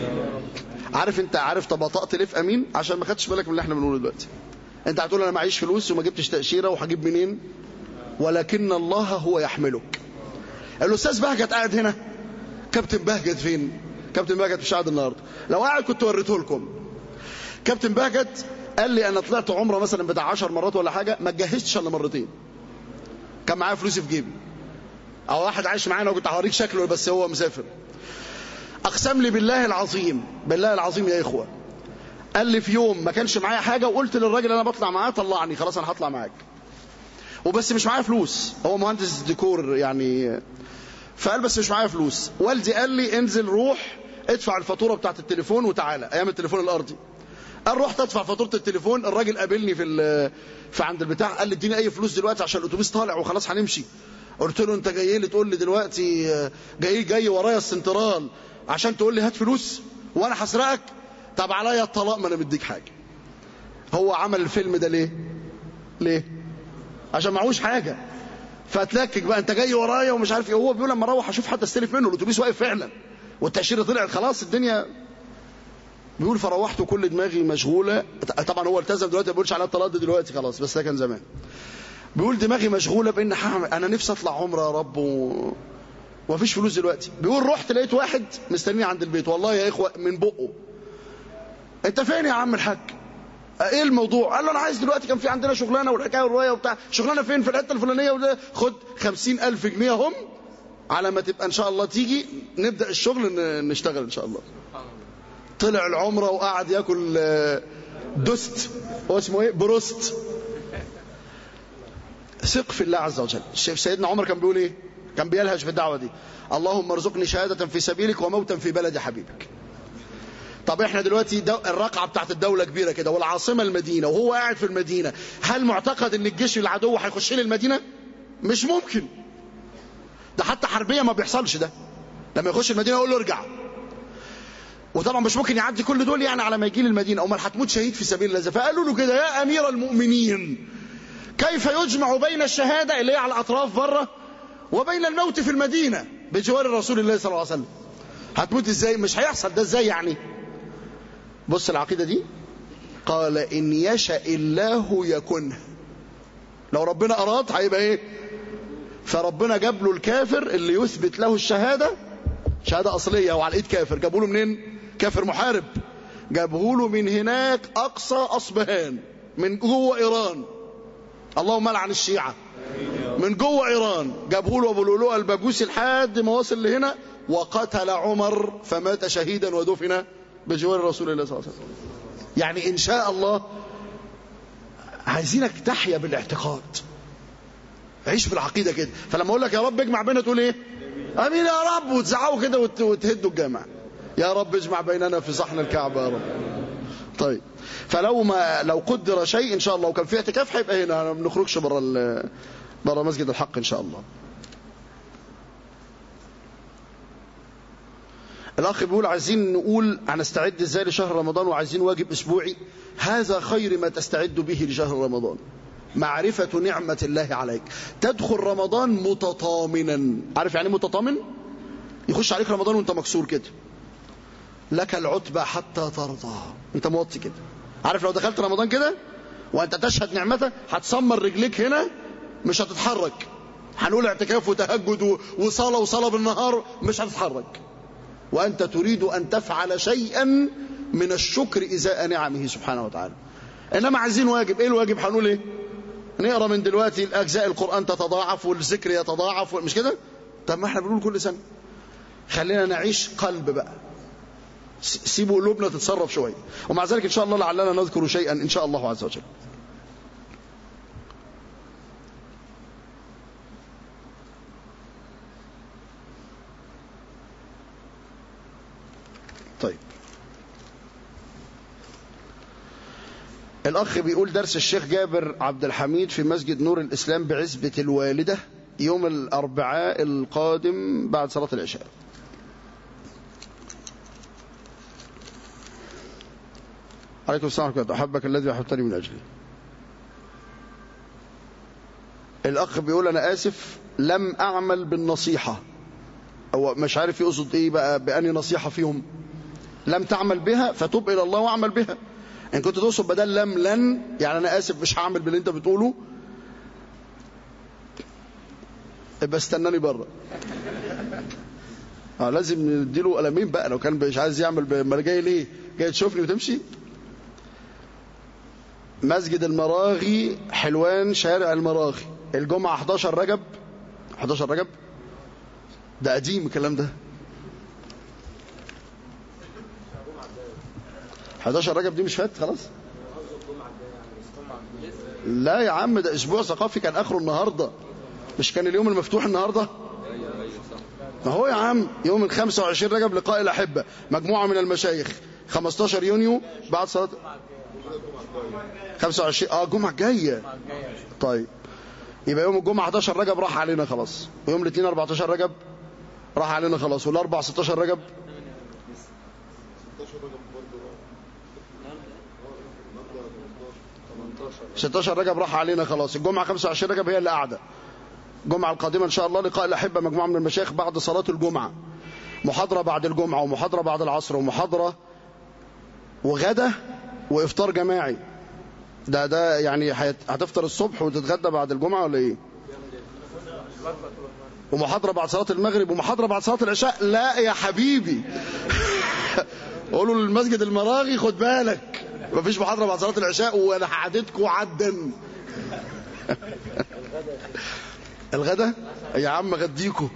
عارف انت عارف طبطات ليه في امين عشان ما خدتش بالك من اللي احنا بنقوله دلوقتي انت هتقول انا معيش فلوس وما جبتش تاشيره وهجيب منين ولكن الله هو يحملك الاستاذ بهجت قاعد هنا كابتن بهجت فين كابتن بهجت مش قاعد النهارده لو قاعد كنت وريته لكم كابتن بهجت قال لي انا طلعت عمره مثلا بتاع 10 مرات ولا حاجه ما اتجهزتش الا مرتين كان معايا فلوسي في جيبي او واحد عايش معانا وكنت هوريك شكله بس هو مسافر اقسم لي بالله العظيم بالله العظيم يا اخوه قال لي في يوم ما كانش معايا حاجه وقلت للراجل انا بطلع معاه طلعني خلاص انا هطلع معاك وبس مش معايا فلوس هو مهندس ديكور يعني فقال بس مش معايا فلوس والدي قال لي انزل روح ادفع الفاتوره بتاعت التليفون وتعالى ايام التليفون الارضي قال رحت ادفع فاتوره التليفون الراجل قابلني في في عند البتاع قال لي اديني اي فلوس دلوقتي عشان الاتوبيس طالع وخلاص هنمشي قلت له انت جاي لي تقول لي دلوقتي جاي جاي ورايا السنترال عشان تقول لي هات فلوس وانا هسرقك طب عليا الطلاق ما انا مديك حاجه هو عمل الفيلم ده ليه ليه عشان معهوش حاجه فتلكك بقى انت جاي ورايا ومش عارف ايه هو بيقول لما اروح اشوف حد استلف منه الاتوبيس واقف فعلا والتاشيره طلعت خلاص الدنيا بيقول فروحت وكل دماغي مشغوله طبعا هو التزم دلوقتي ما بيقولش عليها الطلاق دلوقتي خلاص بس ده كان زمان بيقول دماغي مشغوله بان هعمل انا نفسي اطلع عمره يا رب و... ومفيش فلوس دلوقتي بيقول رحت لقيت واحد مستنيني عند البيت والله يا اخوه من بقه انت فين يا عم الحاج ايه الموضوع قال له انا عايز دلوقتي كان في عندنا شغلانه والحكايه والروايه وبتاع شغلانه فين في الحته الفلانيه وده خد خمسين الف جنيه هم على ما تبقى ان شاء الله تيجي نبدا الشغل نشتغل ان شاء الله طلع العمره وقعد ياكل دوست هو اسمه ايه بروست ثق في الله عز وجل الشيخ سيدنا عمر كان بيقول ايه كان بيلهج في الدعوه دي اللهم ارزقني شهاده في سبيلك وموتا في بلد حبيبك طب احنا دلوقتي دو... الرقعه بتاعت الدوله كبيره كده والعاصمه المدينه وهو قاعد في المدينه هل معتقد ان الجيش العدو هيخش لي المدينه مش ممكن ده حتى حربيه ما بيحصلش ده لما يخش المدينه يقول له ارجع وطبعا مش ممكن يعدي كل دول يعني على ما يجي المدينه امال هتموت شهيد في سبيل الله فقالوا له كده يا امير المؤمنين كيف يجمع بين الشهاده اللي هي على الاطراف بره وبين الموت في المدينه بجوار رسول الله صلى الله عليه وسلم هتموت ازاي مش هيحصل ده ازاي يعني بص العقيده دي قال ان يشاء الله يكن لو ربنا اراد هيبقى ايه فربنا جاب له الكافر اللي يثبت له الشهاده شهاده اصليه وعلى ايد كافر جابوا له منين كافر محارب جابه له من هناك اقصى اصبهان من جوه ايران اللهم لعن الشيعه من جوه ايران جابه له ابو لؤلؤه البجوسي لحد ما وصل لهنا وقتل عمر فمات شهيدا ودفن بجوار رسول الله صلى الله عليه وسلم يعني ان شاء الله عايزينك تحيا بالاعتقاد عيش بالعقيده كده فلما اقول لك يا رب اجمع بيننا تقول ايه امين يا رب وتزعقوا كده وتهدوا الجامع يا رب اجمع بيننا في صحن الكعبه يا رب طيب فلو ما لو قدر شيء ان شاء الله وكان في اعتكاف هيبقى هنا ما بنخرجش بره بره مسجد الحق ان شاء الله الاخ بيقول عايزين نقول هنستعد ازاي لشهر رمضان وعايزين واجب اسبوعي هذا خير ما تستعد به لشهر رمضان معرفة نعمة الله عليك تدخل رمضان متطامنا عارف يعني متطامن يخش عليك رمضان وانت مكسور كده لك العتبى حتى ترضى انت موطي كده عارف لو دخلت رمضان كده وانت تشهد نعمته هتسمر رجليك هنا مش هتتحرك هنقول اعتكاف وتهجد وصلاة وصلاة بالنهار مش هتتحرك وأنت تريد أن تفعل شيئا من الشكر إزاء نعمه سبحانه وتعالى إنما عايزين واجب إيه الواجب هنقول إيه نقرأ من دلوقتي الأجزاء القرآن تتضاعف والذكر يتضاعف مش كده طب ما احنا بنقول كل سنة خلينا نعيش قلب بقى سيبوا قلوبنا تتصرف شوية ومع ذلك إن شاء الله لعلنا نذكر شيئا إن شاء الله عز وجل طيب الأخ بيقول درس الشيخ جابر عبد الحميد في مسجد نور الإسلام بعزبة الوالدة يوم الأربعاء القادم بعد صلاة العشاء عليكم السلام ورحمة الله أحبك الذي أحبتني من أجله الأخ بيقول أنا آسف لم أعمل بالنصيحة هو مش عارف يقصد إيه بقى بأني نصيحة فيهم لم تعمل بها فتوب إلى الله واعمل بها إن كنت تقصد بدل لم لن يعني أنا آسف مش هعمل باللي أنت بتقوله يبقى استناني بره اه لازم نديله قلمين بقى لو كان مش عايز يعمل امال جاي ليه جاي تشوفني وتمشي مسجد المراغي حلوان شارع المراغي الجمعة 11 رجب 11 رجب ده قديم الكلام ده 11 رجب دي مش فات خلاص لا يا عم ده اسبوع ثقافي كان اخره النهارده مش كان اليوم المفتوح النهارده ما هو يا عم يوم ال 25 رجب لقاء الاحبه مجموعه من المشايخ 15 يونيو بعد صلاه 25 اه الجمعه الجايه طيب يبقى يوم الجمعه 11 رجب راح علينا خلاص ويوم الاثنين 14 رجب راح علينا خلاص والاربع 16 رجب 16 رجب راح علينا خلاص الجمعة 25 رجب هي اللي قاعدة الجمعة القادمة إن شاء الله لقاء الأحبة مجموعة من المشايخ بعد صلاة الجمعة محاضرة بعد الجمعة ومحاضرة بعد العصر ومحاضرة وغدا وإفطار جماعي ده ده يعني هتفطر الصبح وتتغدى بعد الجمعة ولا إيه ومحاضرة بعد صلاة المغرب ومحاضرة بعد صلاة العشاء لا يا حبيبي قولوا للمسجد المراغي خد بالك مفيش محاضرة بعد صلاة العشاء وانا هعددكم عدا الغدا يا عم غديكوا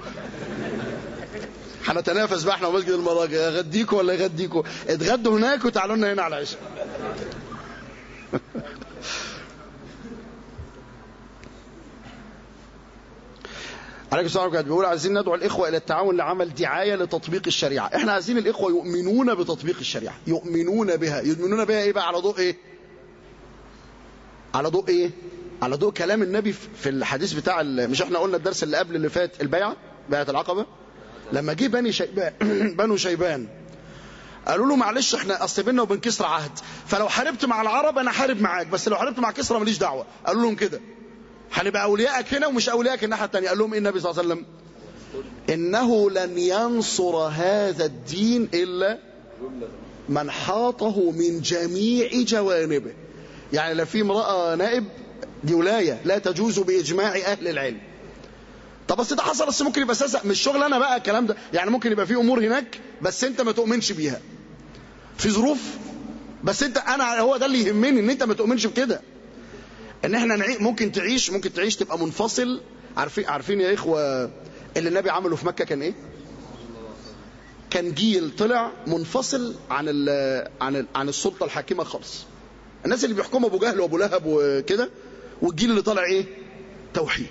هنتنافس بقى احنا ومسجد المراجع اغديكوا ولا يغديكوا اتغدوا هناك وتعالوا لنا هنا على العشاء عليكم السلام عليكم بيقول عايزين ندعو الإخوة إلى التعاون لعمل دعاية لتطبيق الشريعة احنا عايزين الإخوة يؤمنون بتطبيق الشريعة يؤمنون بها يؤمنون بها إيه بقى على ضوء إيه على ضوء إيه على ضوء كلام النبي في الحديث بتاع مش احنا قلنا الدرس اللي قبل اللي فات البيعة بيعة العقبة لما جه بني شيبان بنو شيبان قالوا له معلش احنا اصل بينا وبين كسرى عهد فلو حاربت مع العرب انا حارب معاك بس لو حاربت مع كسرى ماليش دعوه قالوا لهم كده هنبقى اوليائك هنا ومش اوليائك الناحيه الثانيه قال لهم ايه النبي صلى الله عليه وسلم انه لن ينصر هذا الدين الا من حاطه من جميع جوانبه يعني لا في امراه نائب دي ولايه لا تجوز باجماع اهل العلم طب بس ده حصل بس ممكن يبقى اساسا مش شغل انا بقى الكلام ده يعني ممكن يبقى في امور هناك بس انت ما تؤمنش بيها في ظروف بس انت انا هو ده اللي يهمني ان انت ما تؤمنش بكده ان احنا نعي... ممكن تعيش ممكن تعيش تبقى منفصل عارفين عارفين يا اخوه اللي النبي عمله في مكه كان ايه كان جيل طلع منفصل عن ال... عن ال... عن السلطه الحاكمه خالص الناس اللي بيحكموا ابو جهل وابو لهب وكده والجيل اللي طلع ايه توحيد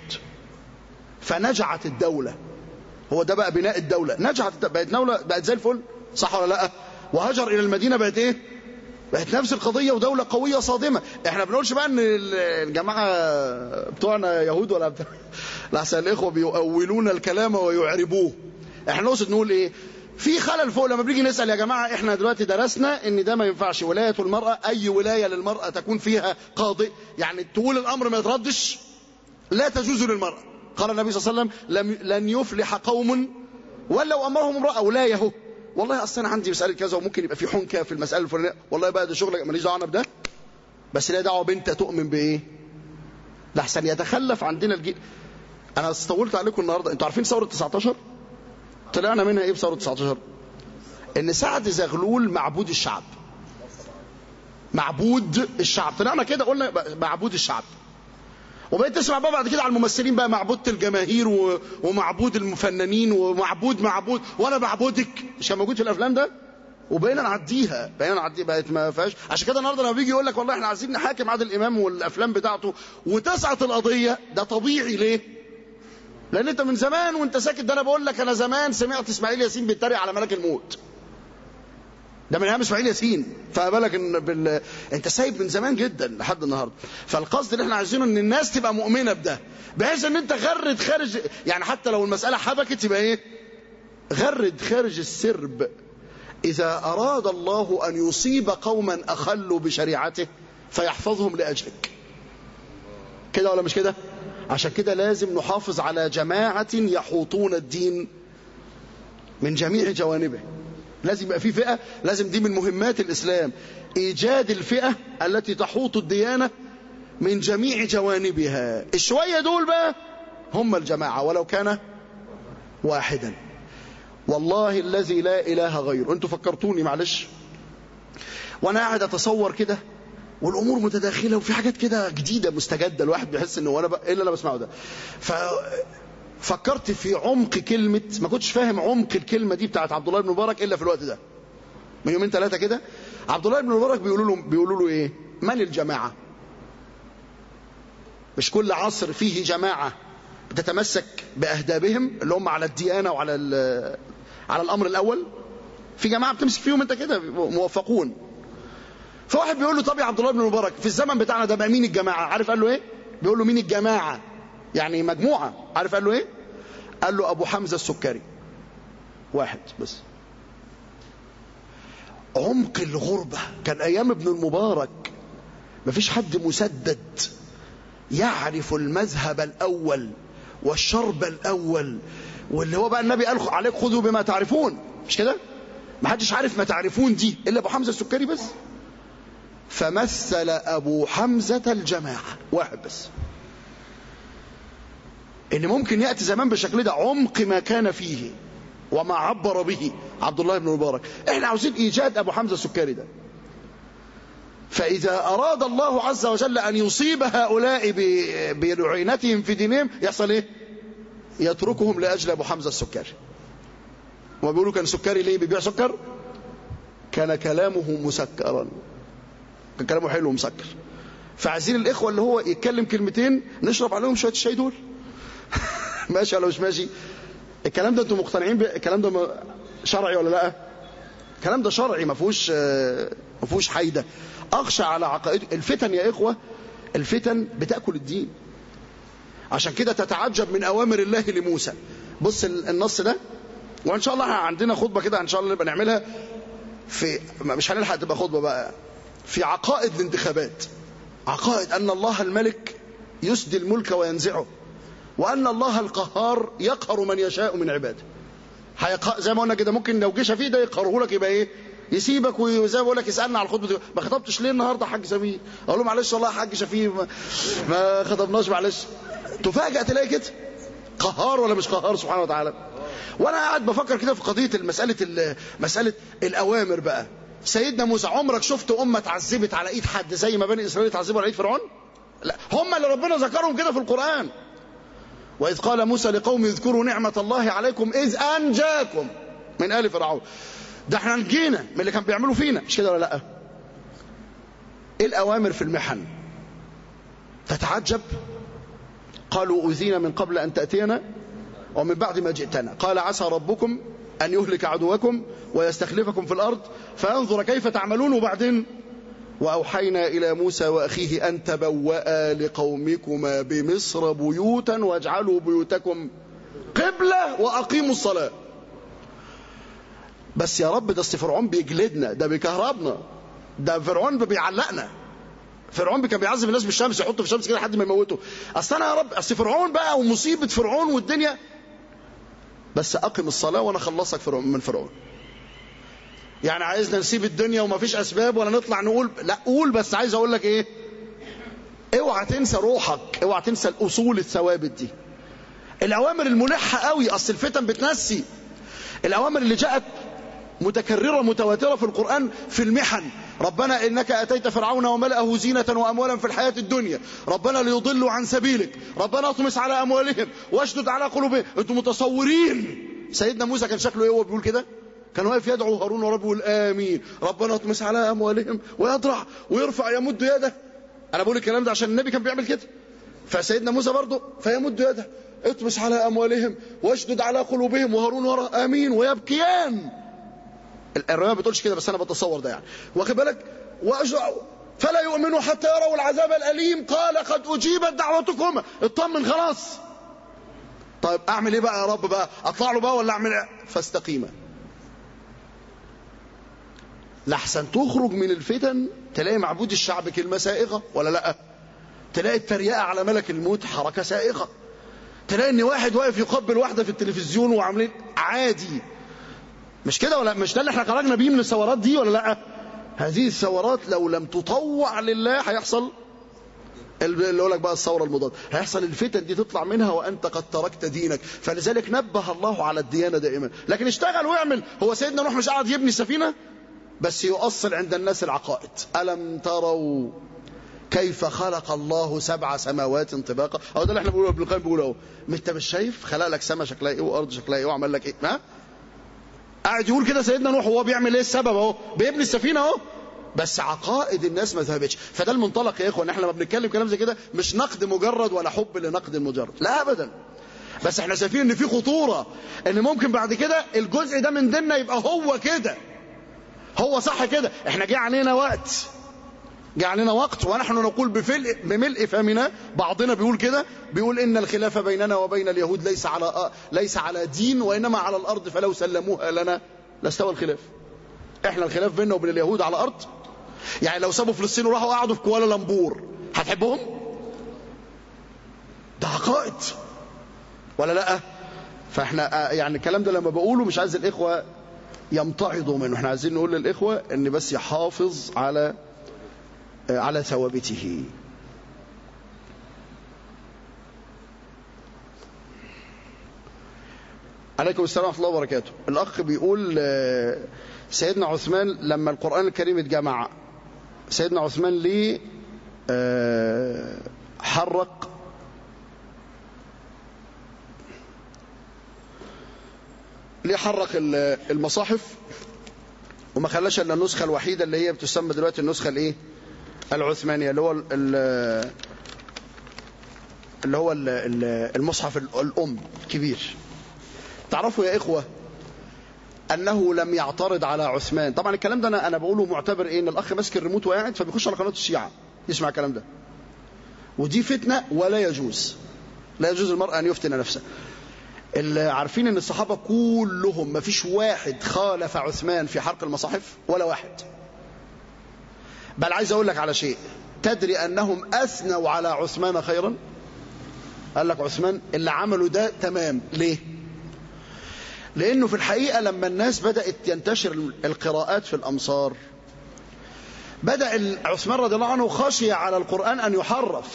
فنجعت الدوله هو ده بقى بناء الدوله نجعت بقت دوله بقت زي الفل صح ولا لا وهجر الى المدينه بقت ايه بقت نفس القضية ودولة قوية صادمة احنا بنقولش بقى ان الجماعة بتوعنا يهود ولا بتاع لحسن الاخوة بيؤولون الكلام ويعربوه احنا نقصد نقول ايه في خلل فوق لما بنيجي نسأل يا جماعة احنا دلوقتي درسنا ان ده ما ينفعش ولاية المرأة اي ولاية للمرأة تكون فيها قاضي يعني تقول الامر ما يتردش لا تجوز للمرأة قال النبي صلى الله عليه وسلم لم لن يفلح قوم ولو امرهم امرأة ولاية اهو والله اصل انا عندي مساله كذا وممكن يبقى في حنكه في المساله الفلانيه والله بقى ده شغلك ماليش دعوه انا بده بس لا دعوه بنت تؤمن بايه لحسن يتخلف عندنا الجيل انا استولت عليكم النهارده انتوا عارفين ثوره 19 طلعنا منها ايه بثوره 19 ان سعد زغلول معبود الشعب معبود الشعب طلعنا كده قلنا معبود الشعب وبقيت تسمع بقى بعد كده على الممثلين بقى معبودة الجماهير و... ومعبود المفننين ومعبود معبود وانا بعبدك مش كان موجود في الافلام ده وبقينا نعديها بقينا نعدي بقت ما فيهاش عشان كده النهارده لما بيجي يقول لك والله احنا عايزين نحاكم عادل امام والافلام بتاعته وتسعه القضيه ده طبيعي ليه؟ لان انت من زمان وانت ساكت ده انا بقول لك انا زمان سمعت اسماعيل ياسين بيتريق على ملك الموت ده من ايام اسماعيل ياسين فبالك ان بال... انت سايب من زمان جدا لحد النهارده فالقصد اللي احنا عايزينه ان الناس تبقى مؤمنه بده بحيث ان انت غرد خارج يعني حتى لو المساله حبكت يبقى ايه غرد خارج السرب اذا اراد الله ان يصيب قوما اخلوا بشريعته فيحفظهم لاجلك كده ولا مش كده عشان كده لازم نحافظ على جماعه يحوطون الدين من جميع جوانبه لازم يبقى في فئة لازم دي من مهمات الإسلام إيجاد الفئة التي تحوط الديانة من جميع جوانبها الشوية دول بقى هم الجماعة ولو كان واحدا والله الذي لا إله غيره أنتوا فكرتوني معلش وأنا قاعد أتصور كده والأمور متداخلة وفي حاجات كده جديدة مستجدة الواحد بيحس إنه وأنا بقى إيه اللي أنا بسمعه ده ف فكرت في عمق كلمة ما كنتش فاهم عمق الكلمة دي بتاعت عبد الله بن مبارك إلا في الوقت ده من يومين ثلاثة كده عبد الله بن مبارك بيقولوا له بيقولوا له إيه من الجماعة مش كل عصر فيه جماعة بتتمسك بأهدابهم اللي هم على الديانة وعلى على الأمر الأول في جماعة بتمسك فيهم أنت كده موفقون فواحد بيقول له طب يا عبد الله بن مبارك في الزمن بتاعنا ده بقى مين الجماعة عارف قال له إيه بيقول له مين الجماعة يعني مجموعة عارف قال له ايه قال له ابو حمزة السكري واحد بس عمق الغربة كان ايام ابن المبارك مفيش حد مسدد يعرف المذهب الاول والشرب الاول واللي هو بقى النبي قال عليك خذوا بما تعرفون مش كده ما حدش عارف ما تعرفون دي الا ابو حمزة السكري بس فمثل ابو حمزة الجماعة واحد بس ان ممكن ياتي زمان بالشكل ده عمق ما كان فيه وما عبر به عبد الله بن مبارك احنا عاوزين ايجاد ابو حمزه السكري ده فاذا اراد الله عز وجل ان يصيب هؤلاء برعينتهم في دينهم يحصل ايه يتركهم لاجل ابو حمزه السكري وما بيقولوا كان سكري ليه بيبيع سكر كان كلامه مسكرا كان كلامه حلو ومسكر فعايزين الاخوه اللي هو يتكلم كلمتين نشرب عليهم شويه الشاي دول ماشي ولا مش ماشي الكلام ده انتم مقتنعين بالكلام ده شرعي ولا لا الكلام ده شرعي ما فيهوش ما فيهوش حيده اخشى على عقائد الفتن يا اخوه الفتن بتاكل الدين عشان كده تتعجب من اوامر الله لموسى بص النص ده وان شاء الله عندنا خطبه كده ان شاء الله نبقى نعملها في مش هنلحق تبقى خطبه بقى في عقائد الانتخابات عقائد ان الله الملك يسدي الملك وينزعه وأن الله القهار يقهر من يشاء من عباده زي ما قلنا كده ممكن لو جه شفيه ده يقهره لك يبقى ايه يسيبك وزي ما بقول لك يسالنا على الخطبه ما خطبتش ليه النهارده حاج سمير اقول له معلش والله يا حاج شفيه ما, ما خطبناش معلش تفاجئ تلاقي كده قهار ولا مش قهار سبحانه وتعالى وانا قاعد بفكر كده في قضيه مساله مساله الاوامر بقى سيدنا موسى عمرك شفت امه اتعذبت على ايد حد زي ما بني اسرائيل اتعذبوا على ايد فرعون لا هم اللي ربنا ذكرهم كده في القران وإذ قال موسى لقوم اذكروا نعمة الله عليكم إذ أنجاكم من آل فرعون ده احنا نجينا من اللي كان بيعملوا فينا مش كده ولا لا ايه الأوامر في المحن تتعجب قالوا أوذينا من قبل أن تأتينا ومن بعد ما جئتنا قال عسى ربكم أن يهلك عدوكم ويستخلفكم في الأرض فينظر كيف تعملون وبعدين وأوحينا إلى موسى وأخيه أن تبوأ لقومكما بمصر بيوتا واجعلوا بيوتكم قبلة وأقيموا الصلاة بس يا رب ده فرعون بيجلدنا ده بيكهربنا ده فرعون بيعلقنا فرعون كان بيعذب الناس بالشمس يحطه في الشمس كده لحد ما يموته اصل انا يا رب اصل فرعون بقى ومصيبه فرعون والدنيا بس اقم الصلاه وانا اخلصك فرعون من فرعون يعني عايزنا نسيب الدنيا وما فيش اسباب ولا نطلع نقول لا قول بس عايز اقول لك ايه اوعى تنسى روحك اوعى تنسى الاصول الثوابت دي الاوامر الملحه قوي اصل الفتن بتنسي الاوامر اللي جاءت متكرره متواتره في القران في المحن ربنا انك اتيت فرعون وملأه زينه واموالا في الحياه الدنيا ربنا ليضلوا عن سبيلك ربنا اطمس على اموالهم واشدد على قلوبهم انتم متصورين سيدنا موسى كان شكله ايه وهو بيقول كده كان واقف يدعو هارون ورب يقول امين ربنا اطمس على اموالهم ويضرع ويرفع يمد يده انا بقول الكلام ده عشان النبي كان بيعمل كده فسيدنا موسى برضه فيمد يده اطمس على اموالهم واشدد على قلوبهم وهارون ورا امين ويبكيان الروايه ما بتقولش كده بس انا بتصور ده يعني واخد بالك وأجع فلا يؤمنوا حتى يروا العذاب الاليم قال قد اجيبت دعوتكما اطمن خلاص طيب اعمل ايه بقى يا رب بقى اطلع له بقى ولا اعمل ايه فاستقيما لحسن تخرج من الفتن تلاقي معبود الشعب كلمه سائغه ولا لا تلاقي التريقه على ملك الموت حركه سائغه تلاقي ان واحد واقف يقبل واحده في التلفزيون وعاملين عادي مش كده ولا مش ده اللي احنا خرجنا بيه من الثورات دي ولا لا هذه الثورات لو لم تطوع لله هيحصل اللي يقول لك بقى الثوره المضاده هيحصل الفتن دي تطلع منها وانت قد تركت دينك فلذلك نبه الله على الديانه دائما لكن اشتغل واعمل هو سيدنا نوح مش قاعد يبني السفينه بس يؤصل عند الناس العقائد الم تروا كيف خلق الله سبع سماوات طباقا او ده اللي احنا بنقوله ابن القيم بيقول اهو انت مش شايف خلق لك سما شكلها ايه وارض شكلها ايه وعمل لك ايه ها قاعد يقول كده سيدنا نوح وهو بيعمل ايه السبب اهو بيبني السفينه اهو بس عقائد الناس ما ذهبتش فده المنطلق يا اخوان احنا لما بنتكلم كلام زي كده مش نقد مجرد ولا حب لنقد مجرد لا ابدا بس احنا شايفين ان في خطوره ان ممكن بعد كده الجزء ده من ديننا يبقى هو كده هو صح كده احنا جه علينا وقت جه علينا وقت ونحن نقول بفل بملء فمنا بعضنا بيقول كده بيقول ان الخلاف بيننا وبين اليهود ليس على ليس على دين وانما على الارض فلو سلموها لنا لاستوى الخلاف احنا الخلاف بيننا وبين اليهود على الارض يعني لو سابوا فلسطين وراحوا قعدوا في كوالالمبور هتحبهم ده عقائد ولا لا فاحنا يعني الكلام ده لما بقوله مش عايز الاخوه يمتعضوا منه احنا عايزين نقول للاخوه ان بس يحافظ على على ثوابته عليكم السلام ورحمه الله وبركاته الاخ بيقول سيدنا عثمان لما القران الكريم اتجمع سيدنا عثمان ليه حرق ليه حرق المصاحف وما خلاش الا النسخه الوحيده اللي هي بتسمى دلوقتي النسخه الايه العثمانيه اللي هو اللي هو المصحف الام الكبير تعرفوا يا اخوه انه لم يعترض على عثمان طبعا الكلام ده انا انا بقوله معتبر ايه ان الاخ ماسك الريموت وقاعد فبيخش على قناه الشيعه يسمع الكلام ده ودي فتنه ولا يجوز لا يجوز المرأة أن يفتن نفسه اللي عارفين ان الصحابة كلهم ما فيش واحد خالف عثمان في حرق المصاحف ولا واحد بل عايز اقول لك على شيء تدري انهم اثنوا على عثمان خيرا قال لك عثمان اللي عمله ده تمام ليه لانه في الحقيقة لما الناس بدأت ينتشر القراءات في الامصار بدأ عثمان رضي الله عنه خشي على القرآن ان يحرف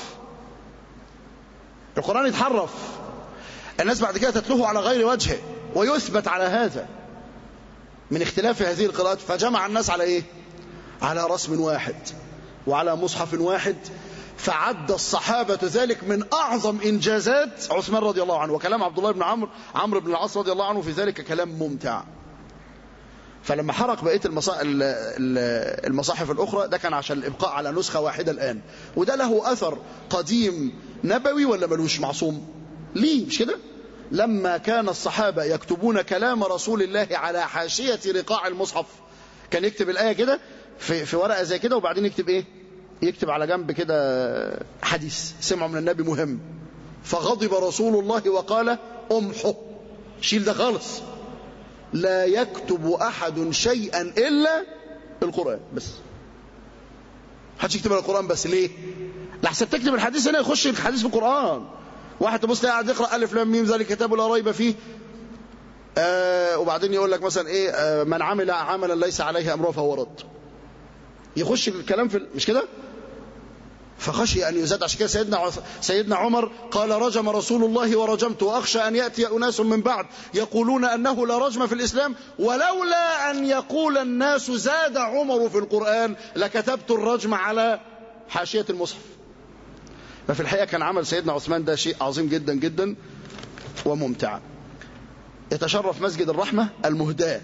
القرآن يتحرف الناس بعد كده تتلوه على غير وجهه ويثبت على هذا من اختلاف هذه القراءات فجمع الناس على ايه على رسم واحد وعلى مصحف واحد فعد الصحابة ذلك من أعظم إنجازات عثمان رضي الله عنه وكلام عبد الله بن عمرو عمرو بن العاص رضي الله عنه في ذلك كلام ممتع فلما حرق بقية المصاحف الأخرى ده كان عشان الإبقاء على نسخة واحدة الآن وده له أثر قديم نبوي ولا ملوش معصوم ليه مش كده لما كان الصحابة يكتبون كلام رسول الله على حاشية رقاع المصحف كان يكتب الآية كده في, في ورقة زي كده وبعدين يكتب إيه يكتب على جنب كده حديث سمعه من النبي مهم فغضب رسول الله وقال امحو شيل ده خالص لا يكتب أحد شيئا إلا القرآن بس حدش يكتب القرآن بس ليه لحسن تكتب الحديث هنا يخش الحديث في القرآن واحد تبص تلاقي قاعد يقرا الف لام ميم ذلك كتاب لا ريب فيه آه وبعدين يقول لك مثلا ايه آه من عمل عملا ليس عليه امره فهو رد يخش الكلام في مش كده فخشي ان يزاد عشان كده سيدنا سيدنا عمر قال رجم رسول الله ورجمت واخشى ان ياتي اناس من بعد يقولون انه لا رجم في الاسلام ولولا ان يقول الناس زاد عمر في القران لكتبت الرجم على حاشيه المصحف ففي الحقيقة كان عمل سيدنا عثمان ده شيء عظيم جدا جدا وممتع يتشرف مسجد الرحمة المهداة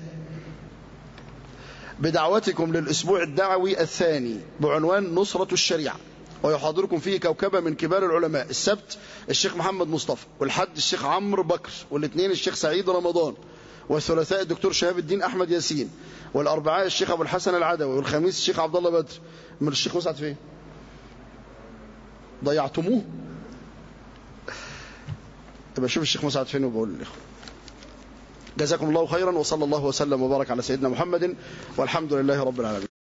بدعوتكم للأسبوع الدعوي الثاني بعنوان نصرة الشريعة ويحاضركم فيه كوكبة من كبار العلماء السبت الشيخ محمد مصطفى والحد الشيخ عمرو بكر والاثنين الشيخ سعيد رمضان والثلاثاء الدكتور شهاب الدين أحمد ياسين والأربعاء الشيخ أبو الحسن العدوي والخميس الشيخ عبد الله بدر من الشيخ مسعد فين ضيعتموه طب اشوف الشيخ مسعد فين وبقول للاخوه جزاكم الله خيرا وصلى الله وسلم وبارك على سيدنا محمد والحمد لله رب العالمين